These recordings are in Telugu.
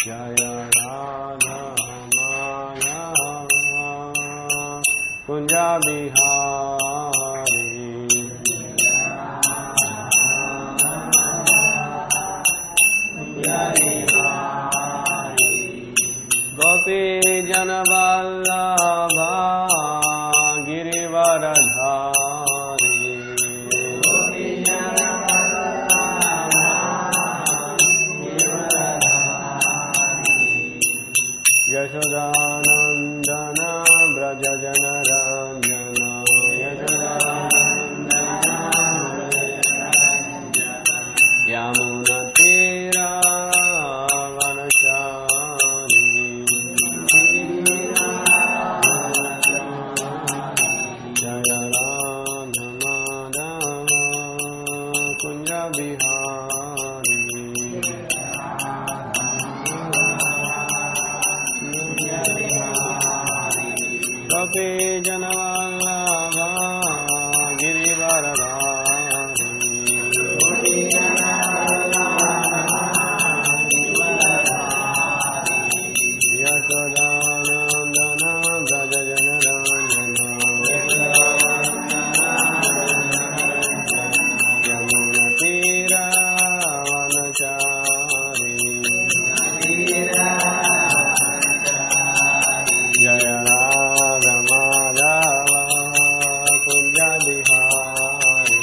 जय राधा माया कुञ्ज बिहारी गोपी जनवल्लभा गिरिवरधारी यशोदानन्दन व्रज जनरञ्जन यमुनतीरावनचारि जय राम माधव कुञ्ज बिहारी कपि जनवल्लभा गिरिवरधारी यशोदानन्दन व्रज यमुनतीरावनचारि जय राध माधव कुञ्ज बिहारी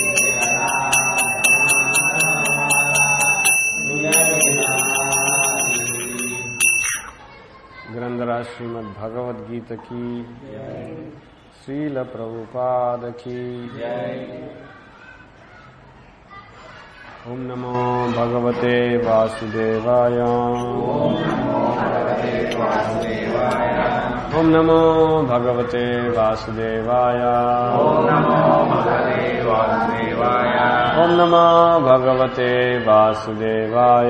ग्रंथराज श्रीमद भगवद गीता की श्रील प्रभुपाद की ओम नमो भगवते वासुदेवाय ओम नमो भगवते वासुदेवाय ओम नमो भगवते वासुदेवाय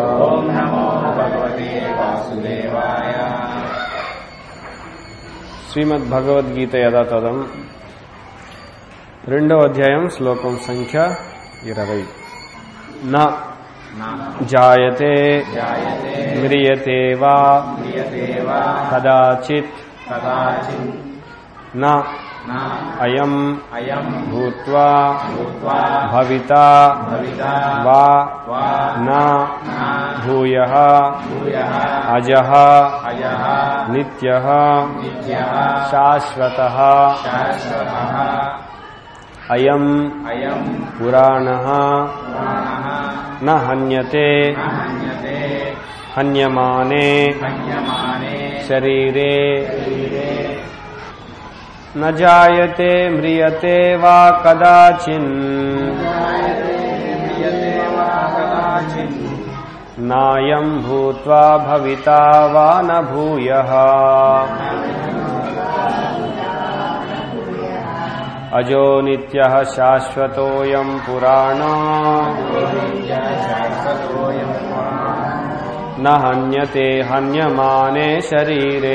శ్రీమద్ భగవద్గీత యథాతథం రెండవ అధ్యాయం శ్లోకం సంఖ్య ఇరవై నా జాయతే మ్రియతే వా కదాచిత్ నా అయం భూత్వా భవితా వా నా భూయ అజః నిత్యః శాశ్వతః అయం పురాణः న హన్యతే హన్యమానే శరీరే न जायते म्रियते वा कदाचिन् नायम् भूत्वा भविता वा न भूयः अजो नित्यः शाश्वतोऽयम् पुराणो न हन्यते हन्यमाने शरीरे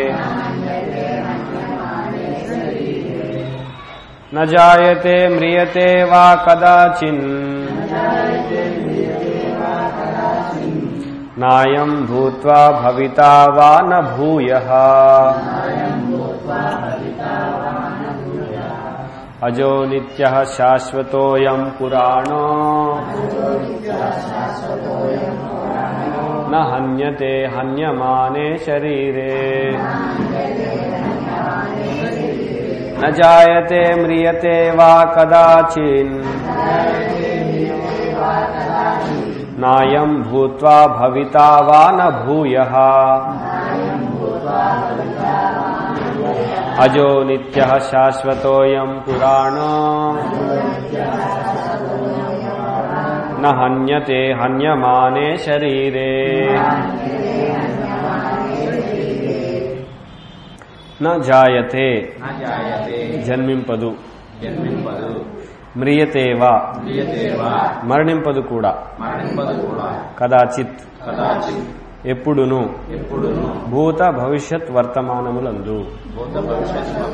न जायते म्रियते वा कदाचिन् नायम् भूत्वा भविता वा न भूयः अजो नित्यः शाश्वतोऽयम् पुराणो न हन्यते हन्यमाने शरीरे न जायते म्रियते वा कदाचिन् नायम् भूत्वा भविता वा न भूयः अजो नित्यः शाश्वतोऽयम् पुराणो न हन्यते हन्यमाने शरीरे न जायते జన్మింపదు మ్రియతేవా మరణింపదు కూడా కదాచిత్ ఎప్పుడును భూత భవిష్యత్ వర్తమానములందు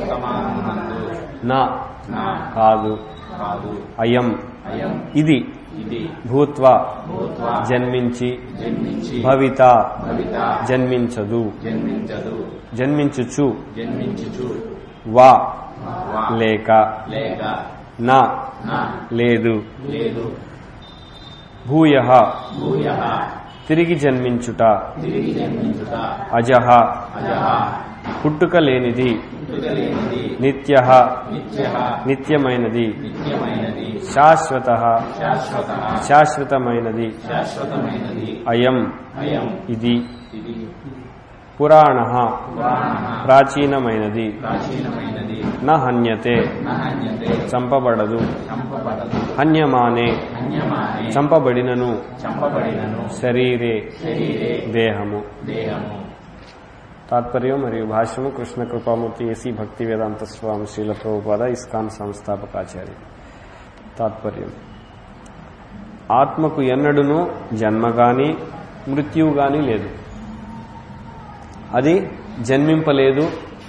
నా కాదు అయం ఇది ఇది భూత్వా భూత్వా జన్మించి జన్మించి భవిత భవిత జన్మించదు జన్మించదు జన్మించుచు జన్మించుచు వా వా లేక లేక నా నా లేదు లేదు భూయ భూయ తిరిగి జన్మించుట తిరిగి జన్మించుట అజహ అజహ పుట్టుక లేనిది పుట్టుకలేనిది నిత్య నిత్య నిత్యమైనది నిత్యమైనది శాశ్వత శాశ్వత శాశ్వతమైనది శాశ్వతమైనది అయం అయం ఇది ఇది పురాణ పురాణ ప్రాచీనమైనది ప్రాచీనమైనది న హన్యతే నహన్యతే చంపబడదు చంపబడదు హన్యమానే అన్యమానే చంపబడినను చంపబడినను శరీరే శరీరే దేహము దేహము తాత్పర్యం మరియు భాష్యము కృష్ణ కృపామూర్తి ఏసీ భక్తి వేదాంత స్వామి శ్రీల ప్రభుపాద ఇస్కాన్ సంస్థాపకాచార్య తాత్పర్యం ఆత్మకు ఎన్నడును జన్మ గాని మృత్యువు గాని లేదు అది జన్మింపలేదు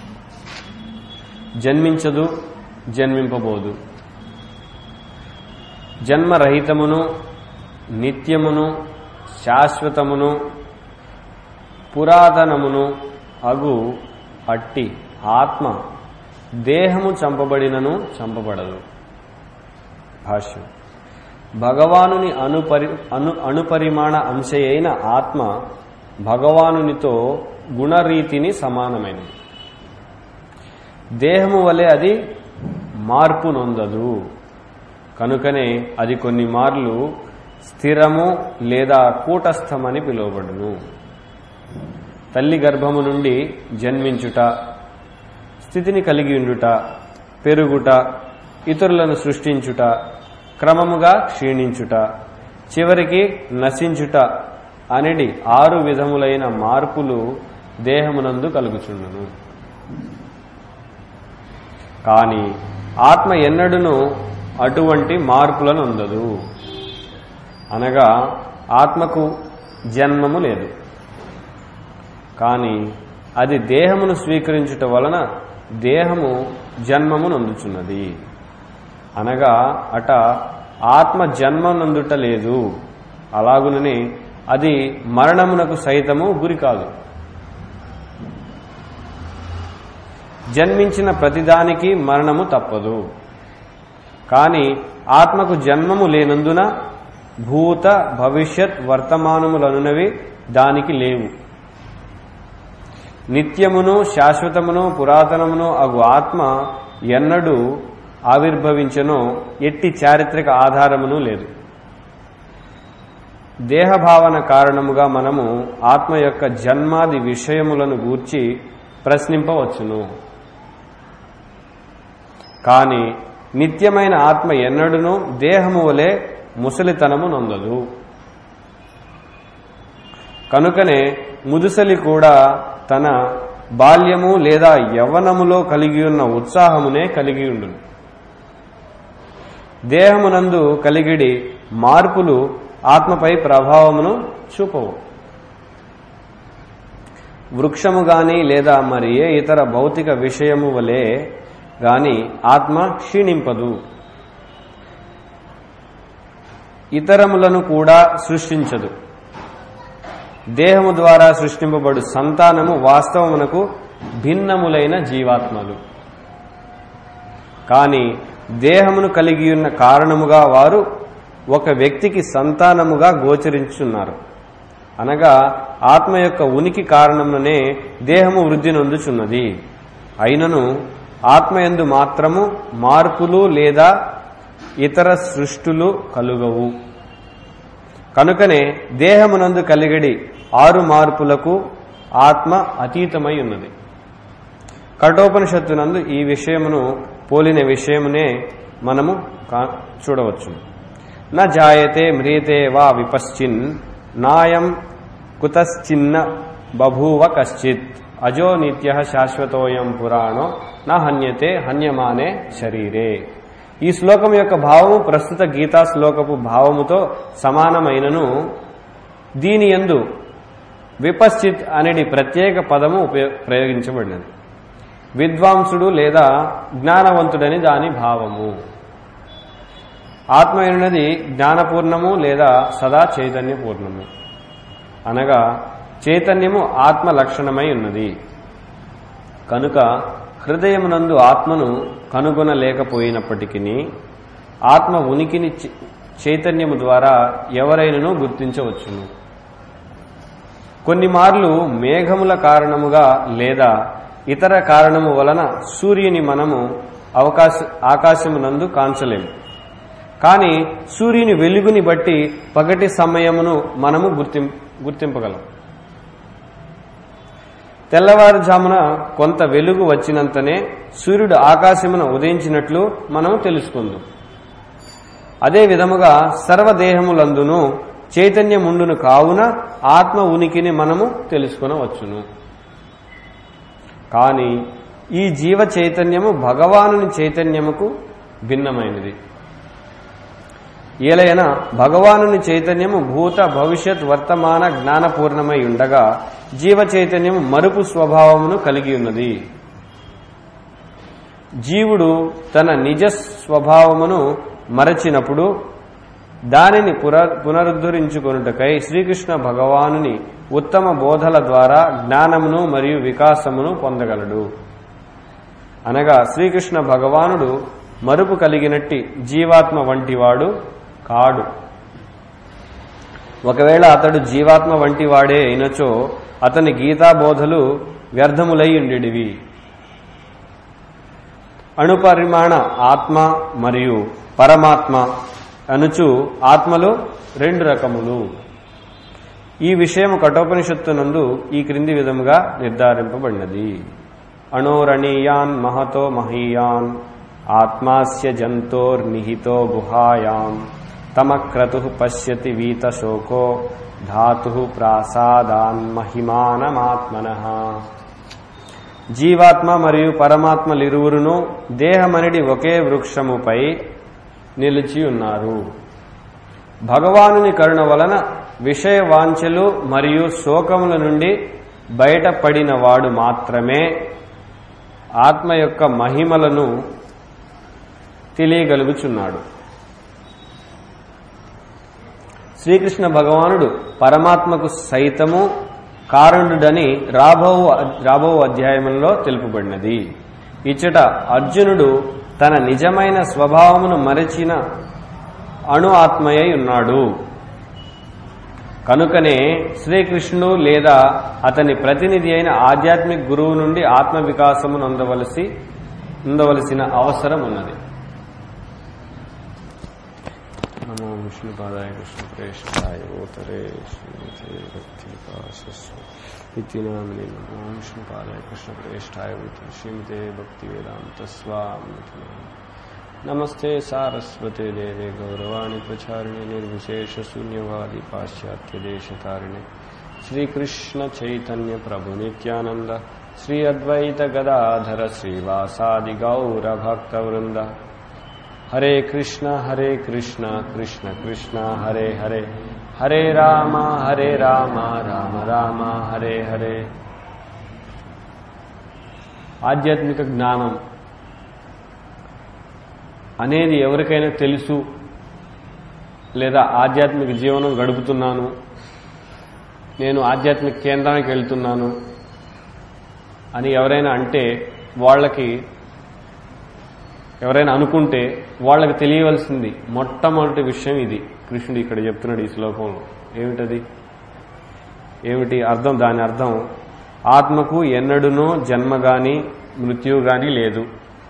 జన్మించదు జన్మింపబోదు జన్మరహితమును నిత్యమును శాశ్వతమును పురాతనమును అగు అట్టి ఆత్మ దేహము చంపబడినను చంపబడదు భాష్యం భగవానుని అనుపరి అను అణుపరిమాణ అంశయైన ఆత్మ భగవానునితో గుణరీతిని సమానమైనది దేహము వలె అది మార్పు నొందదు కనుకనే అది కొన్ని మార్లు స్థిరము లేదా కూటస్థమని పిలువబడును తల్లి గర్భము నుండి జన్మించుట స్థితిని కలిగి ఉండుట పెరుగుట ఇతరులను సృష్టించుట క్రమముగా క్షీణించుట చివరికి నశించుట అనేది ఆరు విధములైన మార్పులు దేహమునందు కలుగుచుండును కాని ఆత్మ ఎన్నడూను అటువంటి మార్పులను ఉండదు అనగా ఆత్మకు జన్మము లేదు కానీ అది దేహమును స్వీకరించుట వలన దేహము జన్మము నందుచున్నది అనగా అట ఆత్మ జన్మనందుట లేదు అలాగునని అది మరణమునకు సైతము గురి కాదు జన్మించిన ప్రతిదానికి మరణము తప్పదు కాని ఆత్మకు జన్మము లేనందున భూత భవిష్యత్ వర్తమానములనునవి దానికి లేవు నిత్యమును శాశ్వతమును పురాతనమును అగు ఆత్మ ఎన్నడూ ఆవిర్భవించనో ఎట్టి చారిత్రక ఆధారమును లేదు దేహభావన కారణముగా మనము ఆత్మ యొక్క జన్మాది విషయములను గూర్చి ప్రశ్నింపవచ్చును కాని నిత్యమైన ఆత్మ ఎన్నడూను దేహము వలె ముసలితనము నొందదు కనుకనే ముదుసలి కూడా తన బాల్యము లేదా యవ్వనములో కలిగి ఉన్న ఉత్సాహమునే కలిగి ఉండును దేహమునందు కలిగిడి మార్పులు ఆత్మపై ప్రభావమును చూపవు వృక్షము గాని లేదా మరి ఏ ఇతర భౌతిక విషయము వలె గాని ఆత్మ క్షీణింపదు ఇతరములను కూడా సృష్టించదు దేహము ద్వారా సృష్టింపబడు సంతానము వాస్తవమునకు భిన్నములైన జీవాత్మలు కాని దేహమును కలిగి ఉన్న కారణముగా వారు ఒక వ్యక్తికి సంతానముగా గోచరించున్నారు అనగా ఆత్మ యొక్క ఉనికి కారణముననే దేహము వృద్ధి నొందుచున్నది అయినను ఆత్మయందు మాత్రము మార్పులు లేదా ఇతర సృష్టులు కలుగవు కనుకనే దేహమునందు కలిగడి ఆరు మార్పులకు ఆత్మ అతీతమై ఉన్నది కఠోపనిషత్తునందు ఈ విషయమును పోలిన విషయమునే మనము కా- చూడవచ్చు న జాయతే మ్రియతే వా విపశ్చిన్ నాయం కుతశ్చిన్న బభూవ కశ్చిత్ అజో నిత్య శాశ్వతోయం పురాణో నా హన్యతే హన్యమానే శరీరే ఈ శ్లోకం యొక్క భావము ప్రస్తుత గీతా శ్లోకపు భావముతో సమానమైనను దీని యందు విపశ్చిత్ అనేది ప్రత్యేక పదము ఉపయో ప్రయోగించబడినది విద్వాంసుడు లేదా జ్ఞానవంతుడని దాని భావము ఆత్మ అయినది జ్ఞానపూర్ణము లేదా సదా చైతన్యపూర్ణము అనగా చైతన్యము ఆత్మ లక్షణమై ఉన్నది కనుక హృదయమునందు ఆత్మను కనుగొనలేకపోయినప్పటికీ ఆత్మ ఉనికిని చ- చైతన్యము ద్వారా ఎవరైనను గుర్తించవచ్చును కొన్ని మార్లు మేఘముల కారణముగా లేదా ఇతర కారణము వలన సూర్యుని మనము అవకాశ ఆకాశమునందు కాంచలేము కానీ సూర్యుని వెలుగుని బట్టి పగటి సమయమును మనము గుర్తిం గుర్తింపగలం తెల్లవారుజామున కొంత వెలుగు వచ్చినంతనే సూర్యుడు ఆకాశమున ఉదయించినట్లు మనము తెలుసుకుందాం అదే విధముగా సర్వదేహములందును చైతన్యముండును కావున ఆత్మ ఉనికిని మనము తెలుసుకొనవచ్చును కానీ ఈ జీవ చైతన్యము భగవానుని చైతన్యముకు భిన్నమైనది ఏలైనా భగవానుని చైతన్యము భూత భవిష్యత్ వర్తమాన జ్ఞానపూర్ణమై ఉండగా జీవ చైతన్యము మరుపు స్వభావమును కలిగి ఉన్నది జీవుడు తన నిజ స్వభావమును మరచినప్పుడు దానిని పుర పునరుద్ధరించుకొనుటకై శ్రీకృష్ణ భగవానుని ఉత్తమ బోధల ద్వారా జ్ఞానమును మరియు వికాసమును పొందగలడు అనగా శ్రీకృష్ణ భగవానుడు మరుపు కలిగినట్టి జీవాత్మ వంటివాడు కాడు ఒకవేళ అతడు జీవాత్మ వంటి వాడే అయినచో అతని గీతాబోధలు వ్యర్థములై ఉండేటివి అణుపరిమాణ ఆత్మ మరియు పరమాత్మ అనుచు ఆత్మలు రెండు రకములు ఈ విషయము కఠోపనిషత్తునందు ఈ క్రింది విధముగా నిర్ధారింపబడినది అణోరణీయాన్ మహతో మహీయాన్ ఆత్మాస్య జంతోర్నిహితో గుహాయాం తమక్రతు పశ్యతి వీతశోకో ధాతు ప్రాసాదాన్ మహిమానమాత్మన జీవాత్మ మరియు పరమాత్మలిరువురును దేహమనిడి ఒకే వృక్షముపై నిలిచి ఉన్నారు భగవానుని కరుణ వలన విషయ వాంఛలు మరియు శోకముల నుండి బయటపడిన వాడు మాత్రమే ఆత్మ యొక్క మహిమలను తెలియగలుగుచున్నాడు శ్రీకృష్ణ భగవానుడు పరమాత్మకు సైతము కారణుడని రాబో రాబో అధ్యాయంలో తెలుపబడినది ఇచ్చట అర్జునుడు తన నిజమైన స్వభావమును మరచిన అణు ఆత్మయై ఉన్నాడు కనుకనే శ్రీకృష్ణుడు లేదా అతని ప్రతినిధి అయిన ఆధ్యాత్మిక గురువు నుండి ఆత్మ వికాసమును అందవలసి అందవలసిన అవసరం ఉన్నది నమో విష్ణుపాదాయ కృష్ణ ప్రేష్టాయ ఓతరే శ్రీమతే భక్తి ఇతి నామిని నమో విష్ణుపాదాయ కృష్ణ ప్రేష్టాయ ఓతరే శ్రీమతే భక్తి వేదాంత స్వామి నమస్తే సారస్వతే దేవే గౌరవాణి ప్రచారిణి నిర్విశేష శూన్యవాది పాశ్చాత్య దేశకారిణి శ్రీకృష్ణ చైతన్య ప్రభు నిత్యానంద శ్రీ అద్వైత గదాధర శ్రీవాసాది గౌర భక్త వృంద హరే కృష్ణ హరే కృష్ణ కృష్ణ కృష్ణ హరే హరే హరే రామ హరే రామ రామ రామ హరే హరే ఆధ్యాత్మిక జ్ఞానం అనేది ఎవరికైనా తెలుసు లేదా ఆధ్యాత్మిక జీవనం గడుపుతున్నాను నేను ఆధ్యాత్మిక కేంద్రానికి వెళ్తున్నాను అని ఎవరైనా అంటే వాళ్ళకి ఎవరైనా అనుకుంటే వాళ్ళకి తెలియవలసింది మొట్టమొదటి విషయం ఇది కృష్ణుడు ఇక్కడ చెప్తున్నాడు ఈ శ్లోకంలో ఏమిటది ఏమిటి అర్థం దాని అర్థం ఆత్మకు ఎన్నడూనూ జన్మ గాని మృత్యువు గాని లేదు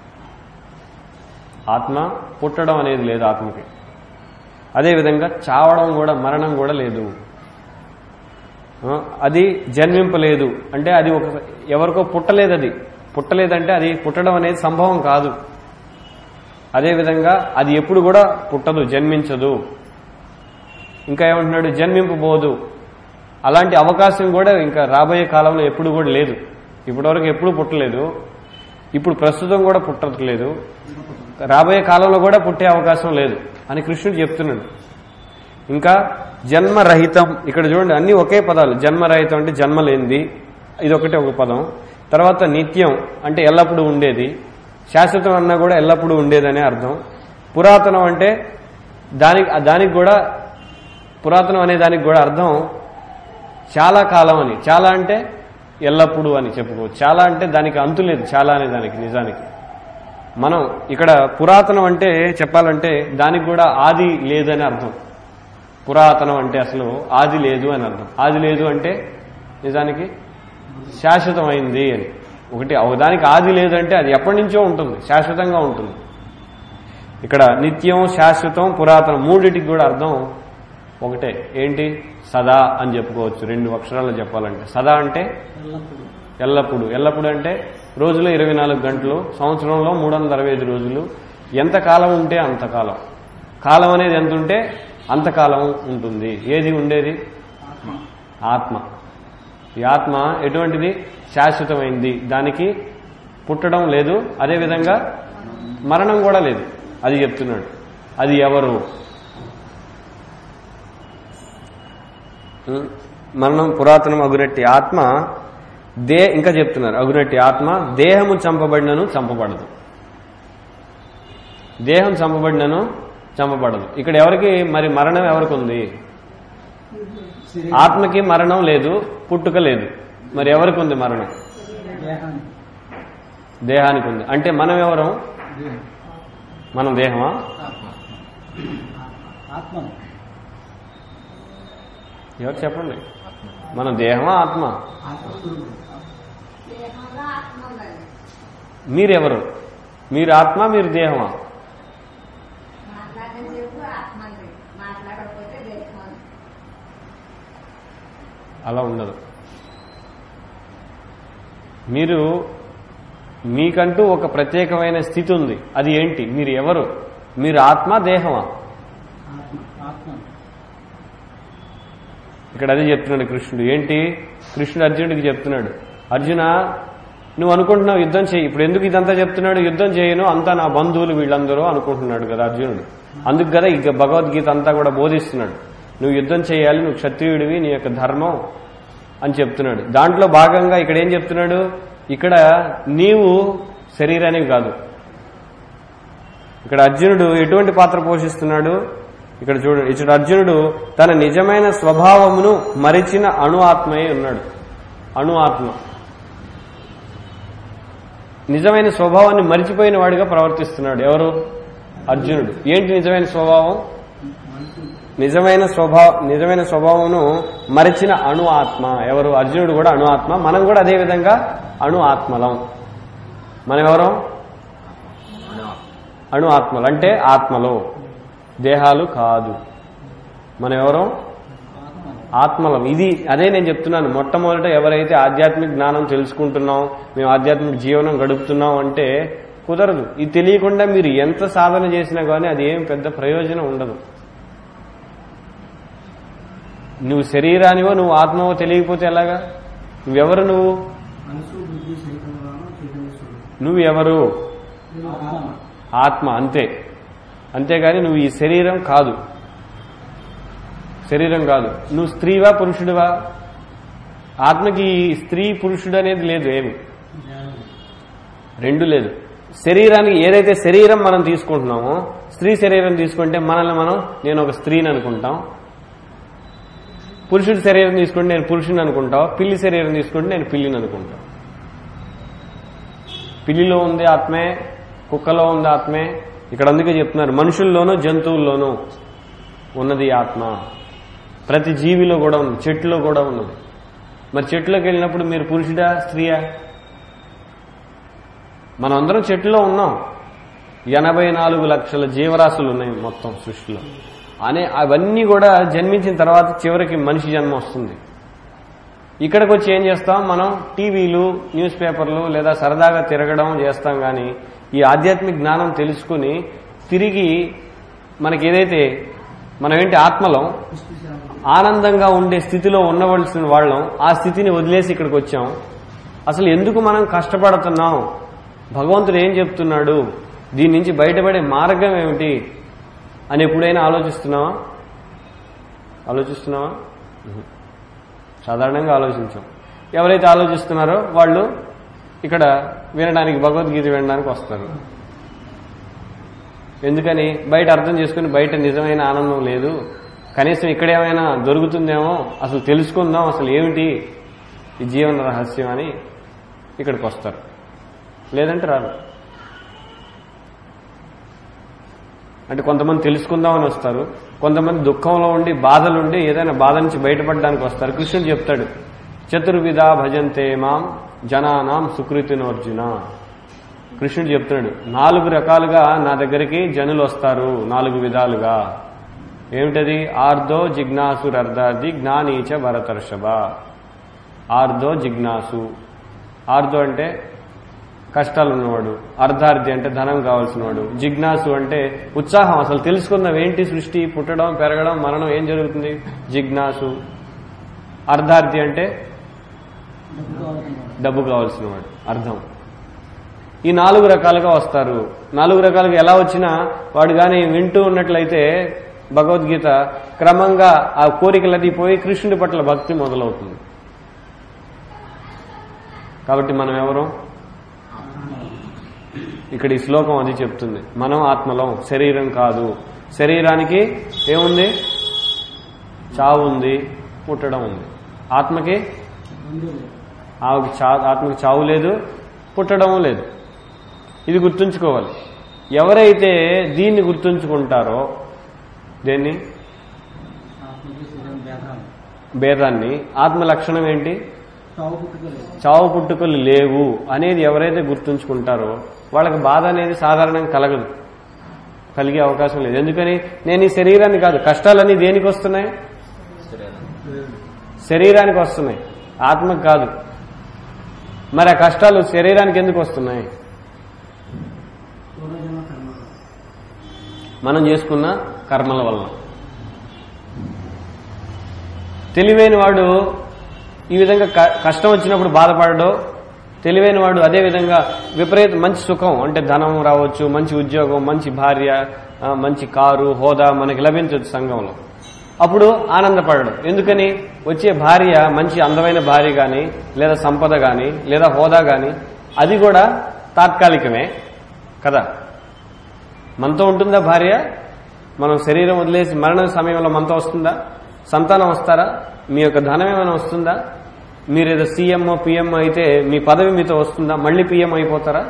ఆత్మ పుట్టడం అనేది లేదు ఆత్మకి అదేవిధంగా చావడం కూడా మరణం కూడా లేదు ఆ, అది జన్మింపలేదు అంటే అది ఒక ఎవరికో పుట్టలేదు అది పుట్టలేదంటే అది పుట్టడం అనేది సంభవం కాదు అదేవిధంగా అది ఎప్పుడు కూడా పుట్టదు జన్మించదు ఇంకా ఏమంటున్నాడు జన్మింపబోదు అలాంటి అవకాశం కూడా ఇంకా రాబోయే కాలంలో ఎప్పుడు కూడా లేదు ఇప్పటివరకు ఎప్పుడు పుట్టలేదు ఇప్పుడు ప్రస్తుతం కూడా పుట్టట్లేదు రాబోయే కాలంలో కూడా పుట్టే అవకాశం లేదు అని కృష్ణుడు చెప్తున్నాడు ఇంకా జన్మరహితం ఇక్కడ చూడండి అన్ని ఒకే పదాలు జన్మరహితం అంటే జన్మ లేనిది ఇది ఒకటి ఒక పదం తర్వాత నిత్యం అంటే ఎల్లప్పుడూ ఉండేది శాశ్వతం అన్నా కూడా ఎల్లప్పుడూ ఉండేదనే అర్థం పురాతనం అంటే దానికి దానికి కూడా పురాతనం అనే దానికి కూడా అర్థం చాలా కాలం అని చాలా అంటే ఎల్లప్పుడూ అని చెప్పుకోవచ్చు చాలా అంటే దానికి అంతు లేదు చాలా అనే దానికి నిజానికి మనం ఇక్కడ పురాతనం అంటే చెప్పాలంటే దానికి కూడా ఆది లేదని అర్థం పురాతనం అంటే అసలు ఆది లేదు అని అర్థం ఆది లేదు అంటే నిజానికి శాశ్వతమైంది అని ఒకటి దానికి ఆది లేదంటే అది ఎప్పటి నుంచో ఉంటుంది శాశ్వతంగా ఉంటుంది ఇక్కడ నిత్యం శాశ్వతం పురాతనం మూడిటికి కూడా అర్థం ఒకటే ఏంటి సదా అని చెప్పుకోవచ్చు రెండు అక్షరాలు చెప్పాలంటే సదా అంటే ఎల్లప్పుడు ఎల్లప్పుడు అంటే రోజులో ఇరవై నాలుగు గంటలు సంవత్సరంలో మూడు వందల అరవై ఐదు రోజులు ఎంత కాలం ఉంటే అంతకాలం కాలం అనేది ఎంత ఉంటే అంతకాలం ఉంటుంది ఏది ఉండేది ఆత్మ ఈ ఆత్మ ఎటువంటిది శాశ్వతమైంది దానికి పుట్టడం లేదు అదేవిధంగా మరణం కూడా లేదు అది చెప్తున్నాడు అది ఎవరు ఉం? మరణం పురాతనం అగునట్టి ఆత్మ దే ఇంకా చెప్తున్నారు అగునట్టి ఆత్మ దేహము చంపబడినను చంపబడదు దేహం చంపబడినను చంపబడదు ఇక్కడ ఎవరికి మరి మరణం ఎవరికి ఉంది ఆత్మకి మరణం లేదు పుట్టుక లేదు మరి ఎవరికి ఉంది మరణం దేహానికి ఉంది అంటే మనం ఎవరం మనం దేహమా ఆత్మ ఎవరు చెప్పండి మన దేహమా ఆత్మ దేహంలో ఆత్మ ఉన్నది మీరెవరు మీరు ఆత్మ మీరు దేహమా మాట్లాడిన చెప్పు ఆత్మ ఉంది మాట్లాడకపోతే దేహం ఉంది. అలా ఉండదు మీరు మీకంటూ ఒక ప్రత్యేకమైన స్థితి ఉంది అది ఏంటి మీరు ఎవరు మీరు ఆత్మ దేహమా ఆత్మ ఆత్మ ఇక్కడ అదే చెప్తున్నాడు కృష్ణుడు ఏంటి కృష్ణుడు అర్జునుడికి చెప్తున్నాడు అర్జున నువ్వు అనుకుంటున్నావు యుద్ధం చేయి ఇప్పుడు ఎందుకు ఇదంతా చెప్తున్నాడు యుద్ధం చేయను అంతా నా బంధువులు వీళ్ళందరూ అనుకుంటున్నాడు కదా అర్జునుడు అందుకు కదా ఇక భగవద్గీత అంతా కూడా బోధిస్తున్నాడు నువ్వు యుద్ధం చేయాలి నువ్వు క్షత్రియుడివి నీ యొక్క ధర్మం అని చెప్తున్నాడు దాంట్లో భాగంగా ఇక్కడ ఏం చెప్తున్నాడు ఇక్కడ నీవు శరీరానికి కాదు ఇక్కడ అర్జునుడు ఎటువంటి పాత్ర పోషిస్తున్నాడు ఇక్కడ చూడండి ఇక్కడ అర్జునుడు తన నిజమైన స్వభావమును మరిచిన అణు ఆత్మయే ఉన్నాడు అణు ఆత్మ నిజమైన స్వభావాన్ని మరిచిపోయిన వాడిగా ప్రవర్తిస్తున్నాడు ఎవరు అర్జునుడు ఏంటి నిజమైన స్వభావం నిజమైన స్వభావ నిజమైన స్వభావమును మరిచిన అణు ఆత్మ ఎవరు అర్జునుడు కూడా అణు ఆత్మ మనం కూడా అదే విధంగా అణు ఆత్మలం మనం ఎవరం అణు ఆత్మలు అంటే ఆత్మలో దేహాలు కాదు మనం ఎవరం ఆత్మలం ఇది అదే నేను చెప్తున్నాను మొట్టమొదట ఎవరైతే ఆధ్యాత్మిక జ్ఞానం తెలుసుకుంటున్నాం మేము ఆధ్యాత్మిక జీవనం గడుపుతున్నాం అంటే కుదరదు ఇది తెలియకుండా మీరు ఎంత సాధన చేసినా కానీ అది ఏం పెద్ద ప్రయోజనం ఉండదు నువ్వు శరీరానివో నువ్వు ఆత్మవో తెలియకపోతే ఎలాగా నువ్వెవరు నువ్వు మనసు బుద్ధి శరీరంలోనూ చైతన్యస్వరూపం. నువ్వు ఎవరు ఆత్మ ఆత్మ అంతే అంతేగాని నువ్వు ఈ శరీరం కాదు శరీరం కాదు నువ్వు స్త్రీవా పురుషుడివా ఆత్మకి ఈ స్త్రీ పురుషుడు అనేది లేదు ఏమి జ్ఞానం. రెండు లేదు శరీరానికి ఏదైతే శరీరం మనం తీసుకుంటున్నామో స్త్రీ శరీరం తీసుకుంటే మనల్ని మనం నేను ఒక స్త్రీని అనుకుంటాం పురుషుడి శరీరం తీసుకుంటే నేను పురుషుని అనుకుంటాం పిల్లి శరీరం తీసుకుంటే నేను పిల్లిని అనుకుంటాం పిల్లిలో ఉంది ఆత్మే కుక్కలో ఉంది ఆత్మే ఇక్కడ అందుకే చెప్తున్నారు మనుషుల్లోనూ జంతువుల్లోనూ ఉన్నది ఈ ఆత్మ ప్రతి జీవిలో కూడా ఉంది చెట్టులో కూడా ఉన్నది మరి చెట్టులోకి వెళ్ళినప్పుడు మీరు పురుషుడా స్త్రీయా మనం అందరం చెట్టులో ఉన్నాం ఎనభై నాలుగు లక్షల జీవరాశులు ఉన్నాయి మొత్తం సృష్టిలో అనే అవన్నీ కూడా జన్మించిన తర్వాత చివరికి మనిషి జన్మ వస్తుంది ఇక్కడికి వచ్చి ఏం చేస్తాం మనం టీవీలు న్యూస్ పేపర్లు లేదా సరదాగా తిరగడం చేస్తాం కానీ ఈ ఆధ్యాత్మిక జ్ఞానం తెలుసుకుని తిరిగి మనకి ఏదైతే మనం ఏంటి ఆత్మలో ఆనందంగా ఉండే స్థితిలో ఉండవలసిన వాళ్ళం ఆ స్థితిని వదిలేసి ఇక్కడికి వచ్చాం అసలు ఎందుకు మనం కష్టపడుతున్నాం భగవంతుడు ఏం చెప్తున్నాడు దీని నుంచి బయటపడే మార్గం ఏమిటి అని ఎప్పుడైనా ఆలోచిస్తున్నావా ఆలోచిస్తున్నావా ఉహు. సాధారణంగా ఆలోచించాం ఎవరైతే ఆలోచిస్తున్నారో వాళ్ళు ఇక్కడ వినడానికి భగవద్గీత వినడానికి వస్తారు ఎందుకని బయట అర్థం చేసుకుని బయట నిజమైన ఆనందం లేదు కనీసం ఇక్కడేమైనా దొరుకుతుందేమో అసలు తెలుసుకుందాం అసలు ఏమిటి ఈ జీవన రహస్యం అని ఇక్కడికి వస్తారు లేదంటే రాదు అంటే కొంతమంది తెలుసుకుందామని వస్తారు కొంతమంది దుఃఖంలో ఉండి బాధలుండి ఏదైనా బాధ నుంచి బయటపడడానికి వస్తారు కృష్ణుడు చెప్తాడు చతుర్విధ భజంతే మాం జనానాం సుకృతినోర్జున కృష్ణుడు చెప్తున్నాడు నాలుగు రకాలుగా నా దగ్గరికి జనులు వస్తారు నాలుగు విధాలుగా ఏమిటది ఆర్ధో జిజ్ఞాసు అర్ధార్థి జ్ఞానీచ భరతర్షభ ఆర్ధో జిజ్ఞాసు ఆర్ధో అంటే కష్టాలు ఉన్నవాడు అర్ధార్థి అంటే ధనం కావాల్సినవాడు జిజ్ఞాసు అంటే ఉత్సాహం అసలు తెలుసుకుందాం ఏంటి సృష్టి పుట్టడం పెరగడం మరణం ఏం జరుగుతుంది జిజ్ఞాసు అర్ధార్థి అంటే డబ్బు కావాలనుకున్నాడు డబ్బు కావాల్సినవాడు అర్థం ఈ నాలుగు రకాలుగా వస్తారు నాలుగు రకాలుగా ఎలా వచ్చినా వాడు కానీ వింటూ ఉన్నట్లయితే భగవద్గీత క్రమంగా ఆ కోరికలది పోయి కృష్ణుడి పట్ల భక్తి మొదలవుతుంది కాబట్టి మనం ఎవరు ఇక్కడ ఈ శ్లోకం అది చెప్తుంది మనం ఆత్మలం శరీరం కాదు శరీరానికి ఏముంది చావు ఉంది పుట్టడం ఉంది ఆత్మకి రెండు లేదు ఆమెకి చా ఆత్మకి చావు లేదు పుట్టడం లేదు ఇది గుర్తుంచుకోవాలి ఎవరైతే దీన్ని గుర్తుంచుకుంటారో దేన్ని ఆత్మకి శరీరం భేదాలు భేదాన్ని ఆత్మ లక్షణం ఏంటి చావు పుట్టుకోలేదు చావు పుట్టుకలు లేవు అనేది ఎవరైతే గుర్తుంచుకుంటారో వాళ్ళకి బాధ అనేది సాధారణంగా కలగదు కలిగే అవకాశం లేదు ఎందుకని నేను ఈ శరీరాన్ని కాదు కష్టాలన్నీ దేనికి వస్తున్నాయి శరీరానికి వస్తున్నాయి ఆత్మకు కాదు మరి ఆ కష్టాలు శరీరానికి ఎందుకు వస్తున్నాయి పూర్వజన్మ కర్మ మనం చేసుకున్న కర్మల వల్ల తెలివైన వాడు ఈ విధంగా క- కష్టం వచ్చినప్పుడు బాధపడడు తెలివైన వాడు అదే విధంగా విపరీత మంచి సుఖం అంటే ధనం రావచ్చు మంచి ఉద్యోగం మంచి భార్య ఆ, మంచి కారు హోదా మనకి లభించవచ్చు సంఘంలో అప్పుడు ఆనందపడడు ఎందుకని వచ్చే భార్య మంచి అందమైన భార్య గాని లేదా సంపద గాని లేదా హోదా గాని అది కూడా తాత్కాలికమే కదా మనతో ఉంటుందా భార్య మనం శరీరం వదిలేసి మరణ సమయంలో మనతో వస్తుందా సంతానం వస్తారా మీ యొక్క ధనం ఏమైనా వస్తుందా మీరు ఏదో సీఎం పిఎం అయితే మీ పదవి మీతో వస్తుందా మళ్ళీ పిఎం అయిపోతారా